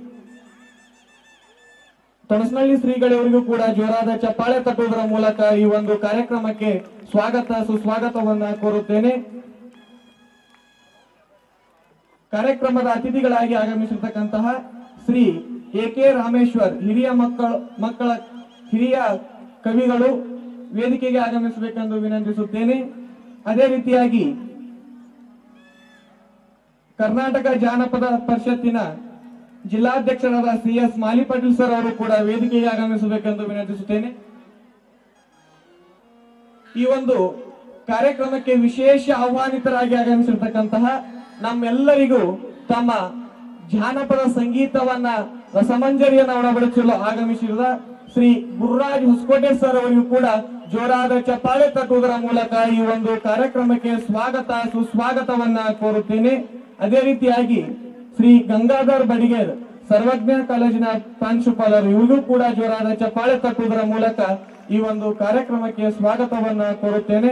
ತೊಣಸನಹಳ್ಳಿ ಶ್ರೀಗಳವರಿಗೂ ಕೂಡ ಜೋರಾದ ಚಪ್ಪಾಳೆ ತಟ್ಟುವುದರ ಮೂಲಕ ಈ ಒಂದು ಕಾರ್ಯಕ್ರಮಕ್ಕೆ ಸ್ವಾಗತ ಸುಸ್ವಾಗತವನ್ನ ಕೋರುತ್ತೇನೆ ಕಾರ್ಯಕ್ರಮದ ಅತಿಥಿಗಳಾಗಿ ಆಗಮಿಸಿರ್ತಕ್ಕಂತಹ ಶ್ರೀ ಎ ಕೆ ರಾಮೇಶ್ವರ್ ಹಿರಿಯ ಮಕ್ಕಳ ಮಕ್ಕಳ ಹಿರಿಯ ಕವಿಗಳು ವೇದಿಕೆಗೆ ಆಗಮಿಸಬೇಕೆಂದು ವಿನಂತಿಸುತ್ತೇನೆ ಅದೇ ರೀತಿಯಾಗಿ ಕರ್ನಾಟಕ ಜಾನಪದ ಪರಿಷತ್ತಿನ ಜಿಲ್ಲಾಧ್ಯಕ್ಷರಾದ C S Mali Patil sir ಅವರು ಕೂಡ ವೇದಿಕೆಗೆ ಆಗಮಿಸಬೇಕೆಂದು ವಿನಂತಿಸುತ್ತೇನೆ ಈ ಒಂದು ಕಾರ್ಯಕ್ರಮಕ್ಕೆ ವಿಶೇಷ ಆಹ್ವಾನಿತರಾಗಿ ಆಗಮಿಸಿರ್ತಕ್ಕಂತಹ ನಮ್ಮೆಲ್ಲರಿಗೂ ತಮ್ಮ ಜಾನಪದ ಸಂಗೀತವನ್ನ ರಸಮಂಜರಿಯನ್ನ ಉಣಬಡಿಸಲು ಆಗಮಿಸಿರುವ ಶ್ರೀ ಗುರುರಾಜ್ ಹೊಸಕೋಟೆ ಸರ್ ಅವರಿಗೂ ಕೂಡ ಜೋರಾದ ಚಪ್ಪಾಳೆ ತಟ್ಟುವುದರ ಮೂಲಕ ಈ ಒಂದು ಕಾರ್ಯಕ್ರಮಕ್ಕೆ ಸ್ವಾಗತ ಸುಸ್ವಾಗತವನ್ನ ಕೋರುತ್ತೇನೆ ಅದೇ ರೀತಿಯಾಗಿ ಶ್ರೀ ಗಂಗಾಧರ್ ಬಡಿಗೇರ್ ಸರ್ವಜ್ಞ ಕಾಲೇಜಿನ ಪ್ರಾಂಶುಪಾಲರು ಇವರು ಕೂಡ ಜೋರಾದ ಚಪ್ಪಾಳೆ ತಟ್ಟುವುದರ ಮೂಲಕ ಈ ಒಂದು ಕಾರ್ಯಕ್ರಮಕ್ಕೆ ಸ್ವಾಗತವನ್ನ ಕೋರುತ್ತೇನೆ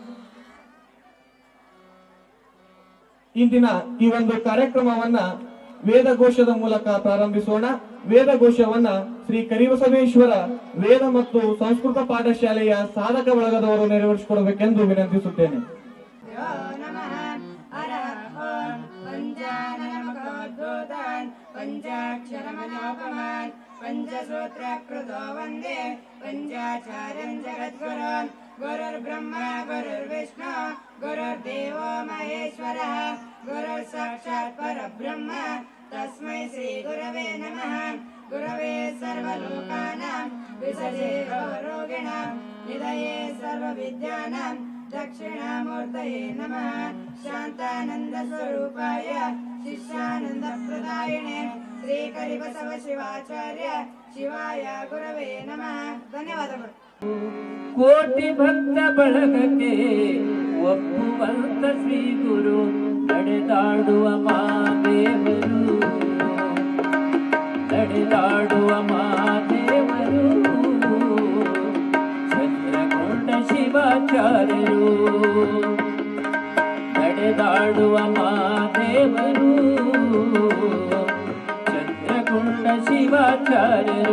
ಇಂದಿನ ಈ ಒಂದು ಕಾರ್ಯಕ್ರಮವನ್ನ ವೇದಘೋಷದ ಮೂಲಕ ಪ್ರಾರಂಭಿಸೋಣ ವೇದಘೋಷವನ್ನ ಶ್ರೀ ಕರಿಬಸವೇಶ್ವರ ವೇದ ಮತ್ತು ಸಂಸ್ಕೃತ ಪಾಠಶಾಲೆಯ ಸಾಧಕ ಬಳಗದವರು ನೆರವೇರಿಸಿಕೊಡಬೇಕೆಂದು ವಿನಂತಿಸುತ್ತೇನೆ पञ्चाननमखोद्भूतान् पञ्चाक्षरमनोपमान् पञ्चसूत्रकृतो वन्दे पञ्चाचार्यम् जगद्गुरोन् गुरुर्ब्रह्मा गुरुर्विष्णु गुरुर्देवो महेश्वरः गुरुः साक्षात् परब्रह्म तस्मै श्रीगुरवे नमः गुरवे सर्वलोकानां विसजे रोगिणां निधये सर्वविद्यानां दक्षिणामूर्तये नमः शान्तानन्दस्वरूपाय शिष्यानन्दप्रदायिने श्रीकरिबसव शिवाचार्य ಶಿವಾಯ ಗುರವೇ ನಮಃ ಧನ್ಯವಾದಗಳು ಕೋಟಿ ಭಕ್ತ ಬಳಗಕ್ಕೆ ಒಪ್ಪುವಂತ ಶ್ರೀ ಗುರು ನಡೆದಾಡುವ ಮಾದೇವರು ನಡೆದಾಡುವ ಮಾದೇವರು ಚಂದ್ರಗೊಂಡ ಶಿವಾಚಾರ್ಯರು ನಡೆದಾಡುವ ಮಾದೇವರು ಚಂದ್ರಗೊಂಡ ಶಿವಾಚಾರ್ಯರು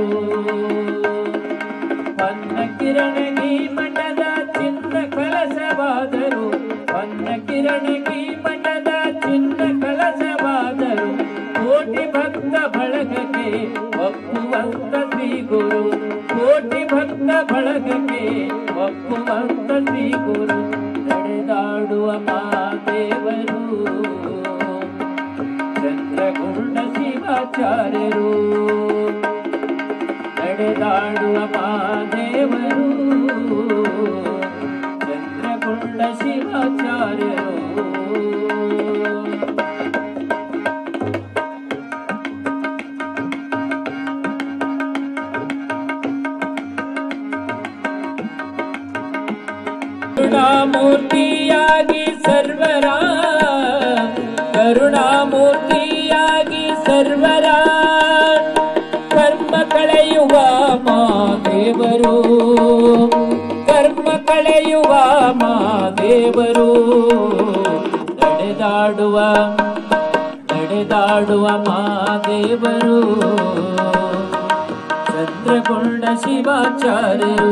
ಪನ್ನ ಕಿರಣಗಿ ಮಠದ ಚಿನ್ನ ಕಲಸವಾದರು ಪನ್ನ ಕಿರಣಗಿ ಮಠದ ಚಿನ್ನ ಕಲಸವಾದರು ಕೋಟಿ ಭಕ್ತ ಬಳಗಕ್ಕೆ ಒಪ್ಪುವಂತ ಶ್ರೀ ಗುರು ಕೋಟಿ ಭಕ್ತ ಬಳಗಕ್ಕೆ ಒಪ್ಪುವಂತ ಶ್ರೀ ಗುರು ನಡೆದಾಡುವ ಮಾದೇವರು ಚಂದ್ರಗುಂಡ ಶಿವಾಚಾರ್ಯರು ನಡೆದಾಡುವ ಮಾದೇವರು ಚಂದ್ರಗುಂಡ ಶಿವಾಚಾರ್ಯರು ಕರುಣಾಮೂರ್ತಿಯಾಗಿ ಸರ್ವರ ಕರುಣಾಮೂರ್ತಿಯಾಗಿ ಸರ್ವರ ಕರ್ಮ ಕಳೆಯುವ ಮಾದೇವರು ಕರ್ಮ ಕಳೆಯುವ ಮಾದೇವರು ನಡೆದಾಡುವ ನಡೆದಾಡುವ ಮಾದೇವರು ಚಂದ್ರಗೊಂಡ ಶಿವಾಚಾರ್ಯರು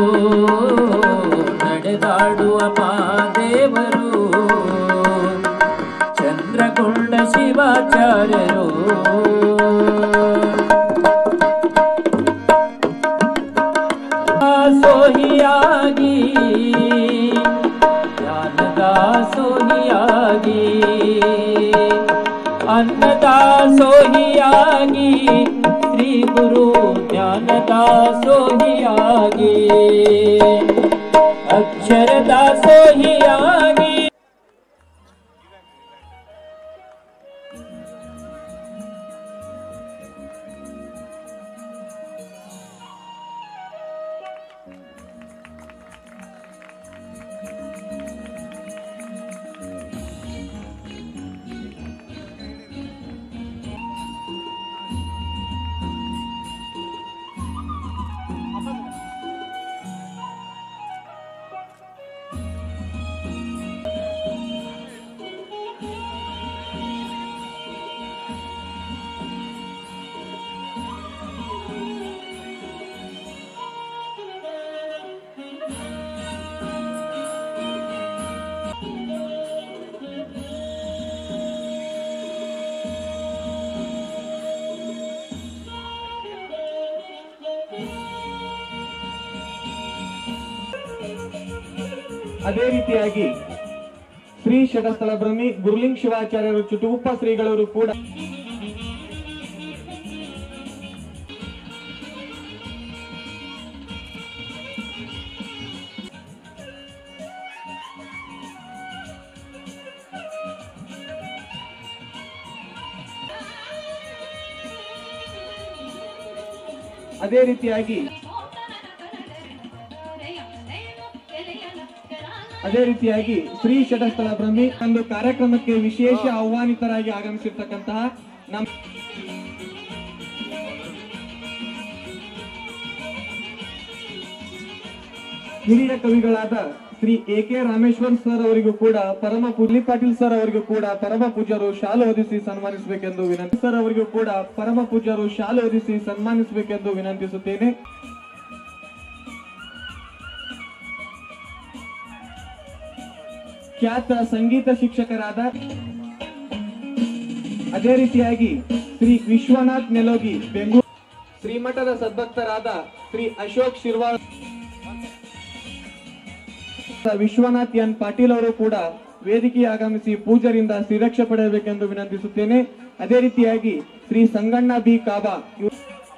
ನಡೆದಾಡುವ ಮಾದೇವರು ಚಂದ್ರಗೊಂಡ ಶಿವಾಚಾರ್ಯರು ಸೋಹಿಯಾಗಿ ಜ್ಞಾನದ ಸೋಹಿಯಾಗಿ ಅನ್ನದ ಸೋಹಿಯಾಗಿ ಶ್ರೀ ಗುರು ಜ್ಞಾನದ ಸೋಹಿಯಾಗಿ ಅಕ್ಷರದ ಸೋಹಿಯಾಗಿ ಅದೇ ರೀತಿಯಾಗಿ ಶ್ರೀ ಶಟಸ್ಥಳ ಬ್ರಹ್ಮಿ ಗುರುಲಿಂಗ್ ಶಿವಾಚಾರ್ಯರು ಚುಟುಗುಪ್ಪ ಶ್ರೀಗಳವರು ಕೂಡ ಅದೇ ರೀತಿಯಾಗಿ ಅದೇ ರೀತಿಯಾಗಿ ಶ್ರೀ ಶಟಸ್ಥಳ ಬ್ರಹ್ಮಿ ಒಂದು ಕಾರ್ಯಕ್ರಮಕ್ಕೆ ವಿಶೇಷ ಆಹ್ವಾನಿತರಾಗಿ ಆಗಮಿಸಿರ್ತಕ್ಕಂತಹ ನಮ್ಮ ಹಿರಿಯ ಕವಿಗಳಾದ Shri A K Rameshwar sir ಅವರಿಗೂ ಕೂಡ ಪರಮ ಪೂಜ್ಲಿ ಪಾಟೀಲ್ ಸರ್ ಅವರಿಗೂ ಕೂಡ ಪರಮ ಪೂಜ್ಯರು ಶಾಲು ಹೊದಿಸಿ ಸನ್ಮಾನಿಸಬೇಕೆಂದು ವಿನಂತಿ ಸರ್ ಅವರಿಗೂ ಕೂಡ ಪರಮ ಪೂಜ್ಯರು ಶಾಲು ಹೊದಿಸಿ ಸನ್ಮಾನಿಸಬೇಕೆಂದು ವಿನಂತಿಸುತ್ತೇನೆ ಖ್ಯಾತ ಸಂಗೀತ ಶಿಕ್ಷಕರಾದ ಅದೇ ರೀತಿಯಾಗಿ ಶ್ರೀ ವಿಶ್ವನಾಥ್ ನೆಲೋಗಿ ಬೆಂಗಳೂರು ಶ್ರೀಮಠದ ಸದ್ಭಕ್ತರಾದ ಶ್ರೀ ಅಶೋಕ್ ಶಿರ್ವಾಳ್ ವಿಶ್ವನಾಥ್ ಎನ್ ಪಾಟೀಲ್ ಅವರು ಕೂಡ ವೇದಿಕೆಗೆ ಆಗಮಿಸಿ ಪೂಜರಿಂದ ಶ್ರೀರಕ್ಷೆ ಪಡೆಯಬೇಕೆಂದು ವಿನಂತಿಸುತ್ತೇನೆ ಅದೇ ರೀತಿಯಾಗಿ ಶ್ರೀ ಸಂಗಣ್ಣ ಬಿ ಕಾಬಾ ಇವ್-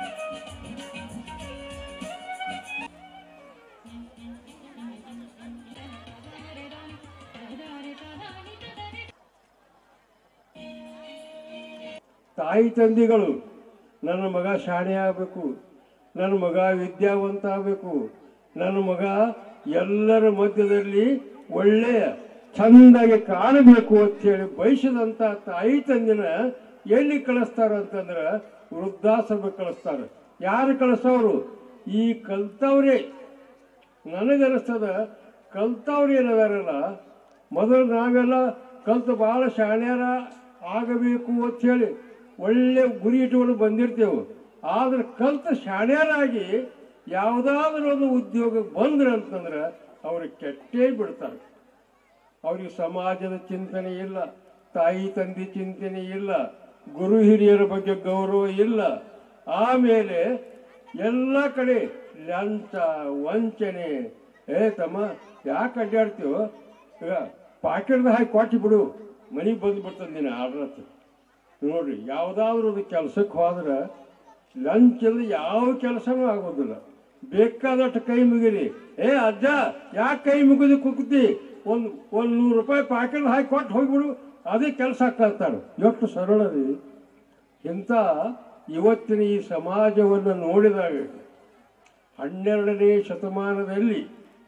ತಾಯಿ ತಂದೆಗಳು ನನ್ನ ಮಗ ಶಾಣೆ ಆಗಬೇಕು ನನ್ನ ಮಗ ವಿದ್ಯಾವಂತ ಆಗಬೇಕು ನನ್ನ ಮಗ ಎಲ್ಲರ ಮಧ್ಯದಲ್ಲಿ ಒಳ್ಳೆಯ ಚಂದಾಗಿ ಕಾಣಬೇಕು ಅಂತೇಳಿ ಬಯಸಿದಂತ ತಾಯಿ ತಂದಿನ ಎಲ್ಲಿ ಕಳಿಸ್ತಾರ ಅಂತಂದ್ರೆ ವೃದ್ಧಾಶ್ರಮ ಕಳಿಸ್ತಾರೆ ಯಾರು ಕಳಿಸೋರು ಈ ಕಲ್ತವ್ರೆ ನನಗನಿಸ್ತದ ಕಲ್ತವ್ರು ಏನದಾರಲ್ಲ ಮೊದಲು ನಾವೆಲ್ಲ ಕಲ್ತು ಭಾಳ ಶಾಣ್ಯಾರ ಆಗಬೇಕು ಅಂತೇಳಿ ಒಳ್ಳೆ ಗುರಿ ಇಟ್ಕೊಂಡು ಬಂದಿರ್ತೇವೆ ಆದ್ರೆ ಕಲ್ತ ಶಾಣ್ಯರಾಗಿ ಯಾವುದಾದ್ರೂ ಒಂದು ಉದ್ಯೋಗಕ್ಕೆ ಬಂದ್ರೆ ಅಂತಂದ್ರೆ ಅವ್ರಿಗೆ ಕೆಟ್ಟೇ ಬಿಡ್ತಾರೆ ಅವ್ರಿಗೆ ಸಮಾಜದ ಚಿಂತನೆ ಇಲ್ಲ ತಾಯಿ ತಂದೆ ಚಿಂತನೆ ಇಲ್ಲ ಗುರು ಹಿರಿಯರ ಬಗ್ಗೆ ಗೌರವ ಇಲ್ಲ ಆಮೇಲೆ ಎಲ್ಲ ಕಡೆ ಲಂಚ ವಂಚನೆ ಏ ತಮ್ಮ ಯಾಕೆ ಅಡ್ಡಾಡ್ತೀವೋ ಈಗ ಪಾಕೆಟ್ದ ಹಾಕಿ ಕೊಟ್ಟು ಬಿಡು ಮನೆಗೆ ಬಂದು ಬಿಡ್ತದೆ ನೀನು ಆರ್ಡರ್ ಅಂತ ನೋಡ್ರಿ ಯಾವುದಾದ್ರೂ ಒಂದು ಕೆಲಸಕ್ಕೆ ಹೋದ್ರೆ ಲಂಚ್ ಇಲ್ಲದೆ ಯಾವ ಕೆಲಸನೂ ಆಗೋದಿಲ್ಲ ಬೇಕಾದಷ್ಟು ಕೈ ಮುಗಿರಿ ಏ ಅಜ್ಜ ಯಾಕೆ ಕೈ ಮುಗಿದು ಕುಗ್ತಿ ಒಂದು ಒಂದು ನೂರು ರೂಪಾಯಿ ಪಾಕೆಟ್ ಹಾಕಿ ಕೊಟ್ಟು ಹೋಗ್ಬಿಡು ಅದೇ ಕೆಲಸ ಕಲ್ತಾರ ಎಷ್ಟು ಸರಳ ರೀ ಇಂಥ ಇವತ್ತಿನ ಈ ಸಮಾಜವನ್ನು ನೋಡಿದಾಗ ಹನ್ನೆರಡನೇ ಶತಮಾನದಲ್ಲಿ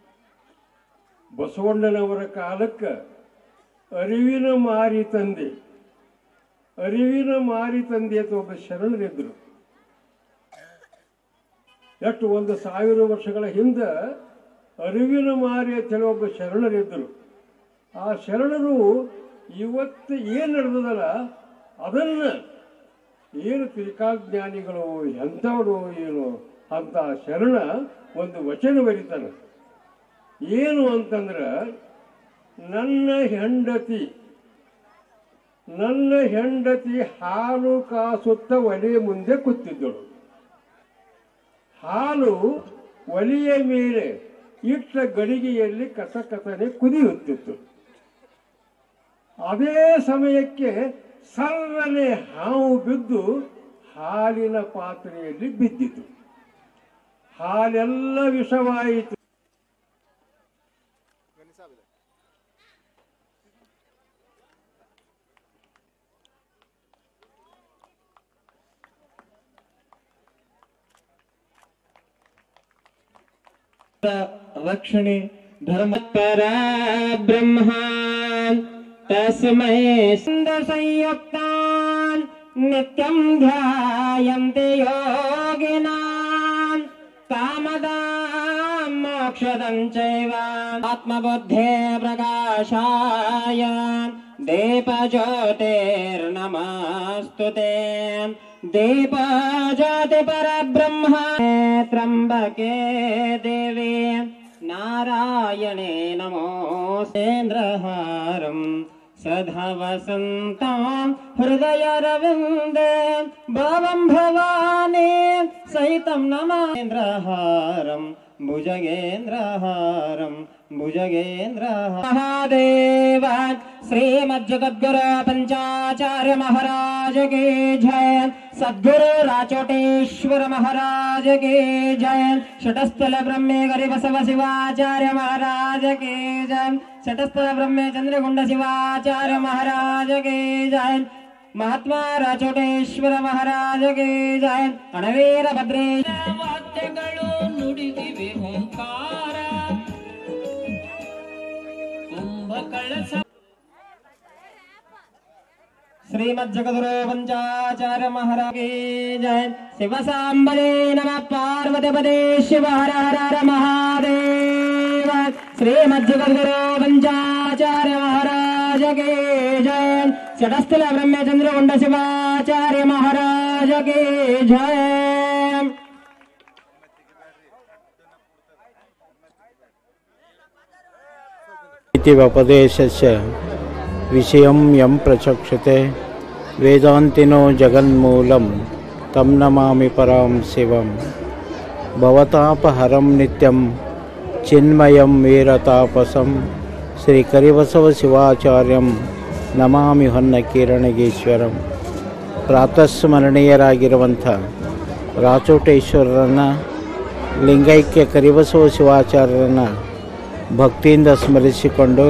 ಬಸವಣ್ಣನವರ ಕಾಲಕ್ಕೆ ಅರಿವಿನ ಮಾರಿ ತಂದೆ ಅರಿವಿನ ಮಾರಿ ತಂದೆ ಅಂತ ಒಬ್ಬ ಶರಣರಿದ್ರು ಎಷ್ಟು ಒಂದು ಸಾವಿರ ವರ್ಷಗಳ ಹಿಂದೆ ಅರಿವಿನ ಮಾರಿ ಅಂತ ಹೇಳಿ ಒಬ್ಬ ಶರಣರಿದ್ದರು ಆ ಶರಣರು ಇವತ್ತು ಏನು ನಡೆದದಲ್ಲ ಅದನ್ನ ಏನು ತ್ರಿಕಾಜ್ಞಾನಿಗಳು ಎಂಥವರು ಏನು ಅಂತ ಶರಣ ಒಂದು ವಚನ ಬರೀತಾನೆ ಏನು ಅಂತಂದ್ರೆ ನನ್ನ ಹೆಂಡತಿ ನನ್ನ ಹೆಂಡತಿ ಹಾಲು ಕಾಸುತ್ತ ಒಲೆ ಮುಂದೆ ಕೂತಿದ್ದಳು ಹಾಲು ಒಲೆಯ ಮೇಲೆ ಇಟ್ಟ ಗಡಿಗೆಯಲ್ಲಿ ಕಸಕಸನೆ ಕುದಿಯುತ್ತಿತ್ತು ಅದೇ ಸಮಯಕ್ಕೆ ಸಲ್ಲನೆ ಹಾವು ಬಿದ್ದು ಹಾಲಿನ ಪಾತ್ರೆಯಲ್ಲಿ ಬಿದ್ದಿತು ಹಾಲೆಲ್ಲ ವಿಷವಾಯಿತು ರಕ್ಷಣೆ ಧರ್ಮ ಪರ ಬ್ರಹ್ಮ ತಸ್ಮೈ ಸುಂದ ಸಂಯುಕ್ತಾನ್ ನಿತ್ಯಂ ಧ್ಯಾಯಂತೆ ಯೋಗಿನಾನ್ ಕಾಮದಾಂ ಮೋಕ್ಷದಂ ಚೈವ ಆತ್ಮಬುದ್ಧೇ ಪ್ರಕಾಶಾಯ ದೀಪಜ್ಯೋತಿರ್ನಮಸ್ತು ತೇ ದೀಪಜ್ಯೋತಿ ಪರಬ್ರಹ್ಮ ತ್ರಂಬಕೆ ದೇವಿ ನಾರಾಯಣೇ ನಮೋಸೇಂದ್ರಹಾರಂ ಸದಾ ವಸಂತಾಂ ಹೃದಯರವಿಂದೆ ಭವಂ ಭವಾನಿ ಸಹಿತಂ ನಮೇಂದ್ರಹಾರಂ ಭುಜಗೇಂದ್ರಹಾರಂ ಭುಜಗೇಂದ್ರ ಮಹಾದೇವ श्रीमज्जगद्गुरु पंचाचार्य महाराज की जय सद्गुरु राचोटेश्वर महाराज की जय षटस्थल ब्रह्मे गरि बसव शिवाचार्य महाराज की जय षटस्थल ब्रह्मे चंद्रगुंड शिवाचार्य महाराज की जय महात्मा राचोटेश्वर महाराज की जय अणवीर भद्रेश ವಾದ್ಯಗಳು ನುಡಿದಿವೆ ಓಂಕಾರ ಕುಂಭ ಕಳಸ श्रीमद जगदुरु पंचाचार्य महाराज की जय शिव सांबरे नमः पार्वती पदे शिव हर हर हर महादेव श्रीमद्गुरु पंचाचार्य महाराज के जय षटस्थल ब्रह्मचंद्र गुंड शिवाचार्य महाराज के जय इति व्यपदेशस्य विषयं यं प्रचक्षते वेदान्तिनो जगन्मूलं तं नमामि परां शिवं भवतापहरं नित्यं चिन्मयं वीरतापसं ಶ್ರೀಕರಿಬಸವಶಿವಾಚಾರ್ಯಂ ನಮಾಮಿ ಹೊನ್ನ ಕಿರಣಗೇಶ್ವರಂ ಪ್ರಾತಸ್ಮರಣೀಯರಾಗಿರುವಂಥ ರಾಚೋಟೇಶ್ವರರನ್ನು ಲಿಂಗೈಕ್ಯ ಕರಿಬಸವ ಶಿವಾಚಾರ್ಯರನ್ನು ಭಕ್ತಿಯಿಂದ ಸ್ಮರಿಸಿಕೊಂಡು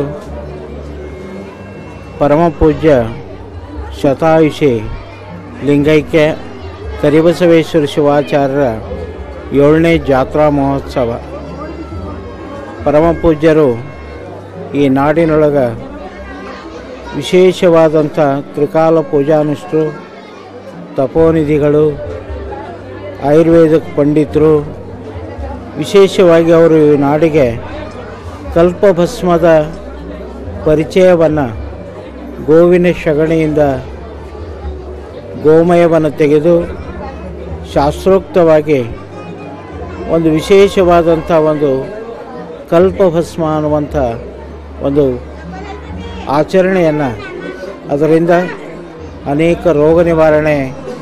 ಪರಮ ಪೂಜ್ಯ ಶತಾಯುಷಿ ಲಿಂಗೈಕ್ಯ ಕರಿಬಸವೇಶ್ವರ ಶಿವಾಚಾರ್ಯರ ಏಳನೇ ಜಾತ್ರಾ ಮಹೋತ್ಸವ ಪರಮ ಪೂಜ್ಯರು ಈ ನಾಡಿನೊಳಗೆ ವಿಶೇಷವಾದಂಥ ತ್ರಿಕಾಲ ಪೂಜಾನುಷ್ಠರು ತಪೋನಿಧಿಗಳು ಆಯುರ್ವೇದಿಕ್ ಪಂಡಿತರು ವಿಶೇಷವಾಗಿ ಅವರು ಈ ನಾಡಿಗೆ ಕಲ್ಪಭಸ್ಮದ ಪರಿಚಯವನ್ನು ಗೋವಿನ ಸಗಣಿಯಿಂದ ಗೋಮಯವನ್ನು ತೆಗೆದು ಶಾಸ್ತ್ರೋಕ್ತವಾಗಿ ಒಂದು ವಿಶೇಷವಾದಂಥ ಒಂದು ಕಲ್ಪಭಸ್ಮ ಅನ್ನುವಂಥ ಒಂದು ಆಚರಣೆಯನ್ನು ಅದರಿಂದ ಅನೇಕ ರೋಗ ನಿವಾರಣೆ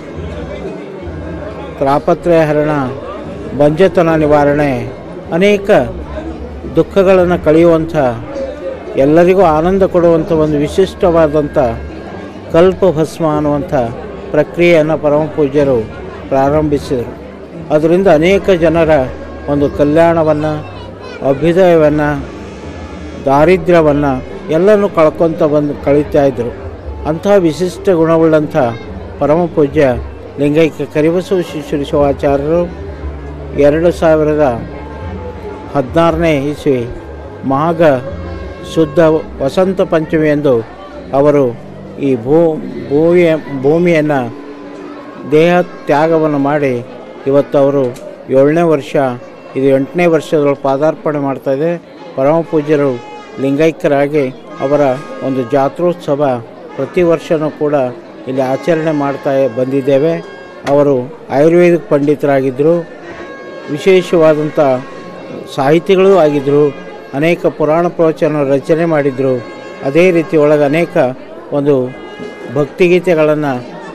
ತಾಪತ್ರಯ ಹರಣ ಬಂಜತನ ನಿವಾರಣೆ ಅನೇಕ ದುಃಖಗಳನ್ನು ಕಳೆಯುವಂಥ ಎಲ್ಲರಿಗೂ ಆನಂದ ಕೊಡುವಂಥ ಒಂದು ವಿಶಿಷ್ಟವಾದಂಥ ಕಲ್ಪಭಸ್ಮ ಅನ್ನುವಂಥ ಪ್ರಕ್ರಿಯೆಯನ್ನು ಪರಮ ಪೂಜ್ಯರು ಪ್ರಾರಂಭಿಸಿದರು ಅದರಿಂದ ಅನೇಕ ಜನರ ಒಂದು ಕಲ್ಯಾಣವನ್ನು ಅಭ್ಯುದಯವನ್ನು ದಾರಿದ್ರ್ಯವನ್ನು ಎಲ್ಲನೂ ಕಳ್ಕೊತ ಬಂದು ಕಳೀತಾ ಇದ್ದರು ಅಂಥ ವಿಶಿಷ್ಟ ಗುಣವುಳ್ಳಂಥ ಪರಮ ಪೂಜ್ಯ ಲಿಂಗೈಕ್ಯ ಕರಿಬಸವ ಶಿಶುರಿ ಶಿವಾಚಾರ್ಯರು ಎರಡು ಸಾವಿರದ ಹದಿನಾರನೇ ಇಸ್ವಿ ಮಾಘ ಶುದ್ಧ ವಸಂತ ಪಂಚಮಿಯಂದು ಅವರು ಈ ಭೂ ಭೂಮಿಯ ಭೂಮಿಯನ್ನು ದೇಹ ತ್ಯಾಗವನ್ನು ಮಾಡಿ ಇವತ್ತು ಅವರು ಏಳನೇ ವರ್ಷ ಇದು ಎಂಟನೇ ವರ್ಷದೊಳಗೆ ಪಾದಾರ್ಪಣೆ ಮಾಡ್ತಾಯಿದೆ ಪರಮ ಪೂಜ್ಯರು ಲಿಂಗೈಕ್ಯರಾಗಿ ಅವರ ಒಂದು ಜಾತ್ರೋತ್ಸವ ಪ್ರತಿ ವರ್ಷವೂ ಕೂಡ ಇಲ್ಲಿ ಆಚರಣೆ ಮಾಡ್ತಾ ಬಂದಿದ್ದೇವೆ ಅವರು ಆಯುರ್ವೇದಿಕ್ ಪಂಡಿತರಾಗಿದ್ದರು ವಿಶೇಷವಾದಂಥ ಸಾಹಿತಿಗಳೂ ಆಗಿದ್ದರು ಅನೇಕ ಪುರಾಣ ಪ್ರವಚನ ರಚನೆ ಮಾಡಿದರು ಅದೇ ರೀತಿ ಒಳಗೆ ಅನೇಕ ಒಂದು ಭಕ್ತಿಗೀತೆಗಳನ್ನು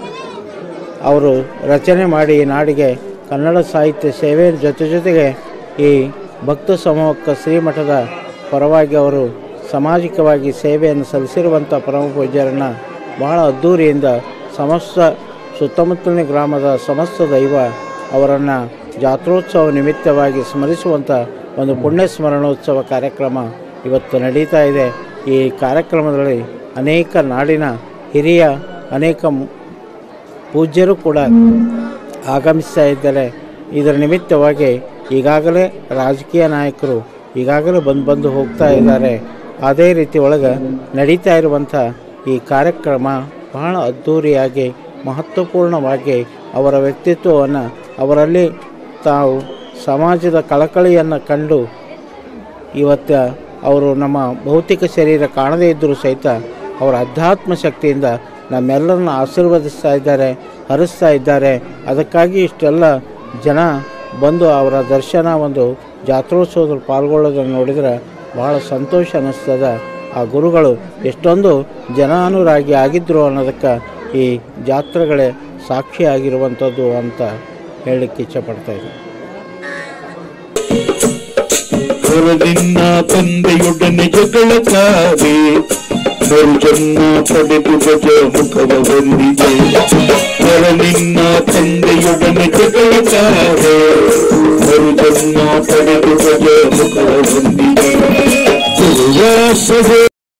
ಅವರು ರಚನೆ ಮಾಡಿ ಈ ನಾಡಿಗೆ ಕನ್ನಡ ಸಾಹಿತ್ಯ ಸೇವೆ ಜೊತೆ ಜೊತೆಗೆ ಈ ಭಕ್ತ ಸಮೂಹಕ್ಕೆ ಶ್ರೀಮಠದ ಪರವಾಗಿ ಅವರು ಸಾಮಾಜಿಕವಾಗಿ ಸೇವೆಯನ್ನು ಸಲ್ಲಿಸಿರುವಂಥ ಪರಮ ಪೂಜ್ಯರನ್ನು ಬಹಳ ಅದ್ಧೂರಿಯಿಂದ ಸಮಸ್ತ ಸುತ್ತಮುತ್ತಲಿನ ಗ್ರಾಮದ ಸಮಸ್ತ ದೈವ ಅವರನ್ನು ಜಾತ್ರೋತ್ಸವ ನಿಮಿತ್ತವಾಗಿ ಸ್ಮರಿಸುವಂಥ ಒಂದು ಪುಣ್ಯ ಸ್ಮರಣೋತ್ಸವ ಕಾರ್ಯಕ್ರಮ ಇವತ್ತು ನಡೀತಾ ಇದೆ ಈ ಕಾರ್ಯಕ್ರಮದಲ್ಲಿ ಅನೇಕ ನಾಡಿನ ಹಿರಿಯ ಅನೇಕ ಮು- ಪೂಜ್ಯರು ಕೂಡ ಆಗಮಿಸ್ತಾ ಇದ್ದಾರೆ ಇದರ ನಿಮಿತ್ತವಾಗಿ ಈಗಾಗಲೇ ರಾಜಕೀಯ ನಾಯಕರು ಈಗಾಗಲೇ ಬಂದು ಬಂದು ಹೋಗ್ತಾ ಇದ್ದಾರೆ ಅದೇ ರೀತಿ ಒಳಗೆ ನಡೀತಾ ಇರುವಂಥ ಈ ಕಾರ್ಯಕ್ರಮ ಬಹಳ ಅದ್ಧೂರಿಯಾಗಿ ಮಹತ್ವಪೂರ್ಣವಾಗಿ ಅವರ ವ್ಯಕ್ತಿತ್ವವನ್ನು ಅವರಲ್ಲಿ ತಾವು ಸಮಾಜದ ಕಳಕಳಿಯನ್ನು ಕಂಡು ಇವತ್ತು ಅವರು ನಮ್ಮ ಭೌತಿಕ ಶರೀರ ಕಾಣದೇ ಇದ್ದರೂ ಸಹಿತ ಅವರ ಅಧ್ಯಾತ್ಮ ಶಕ್ತಿಯಿಂದ ನಮ್ಮೆಲ್ಲರನ್ನ ಆಶೀರ್ವದಿಸ್ತಾ ಇದ್ದಾರೆ ಹರಿಸ್ತಾ ಇದ್ದಾರೆ ಅದಕ್ಕಾಗಿ ಇಷ್ಟೆಲ್ಲ ಜನ ಬಂದು ಅವರ ದರ್ಶನ ಒಂದು ಜಾತ್ರೋತ್ಸವದಲ್ಲಿ ಪಾಲ್ಗೊಳ್ಳೋದನ್ನು ನೋಡಿದರೆ ಬಹಳ ಸಂತೋಷ ಅನ್ನಿಸ್ತದ ಆ ಗುರುಗಳು ಎಷ್ಟೊಂದು ಜನಾನುರಾಗಿ ಆಗಿದ್ದರು ಅನ್ನೋದಕ್ಕೆ ಈ ಜಾತ್ರೆಗಳೇ ಸಾಕ್ಷಿಯಾಗಿರುವಂಥದ್ದು ಅಂತ ಹೇಳಲಿಕ್ಕೆ ಇಚ್ಛಪಡ್ತಾ ಇದ್ದೀನಿ ನಿನ್ನ ತಂದೆಯೊಡನೆ ಜಗಳಕ್ಕಾಗಿ ಮರು ಜನ್ಮ ಪಡೆದು ಗಜ ಮುಖವ ಹೊಂದಿದೆ ಹೊರ ನಿನ್ನ ತಂದೆಯೊಡನೆ ಜಗಳಕ್ಕಾಗಿ ಮರು ಜನ್ಮ ಪಡೆದು ಗಜ ಮುಖವ ಹೊಂದಿದೆ ಗುರುವ ಸಹೋ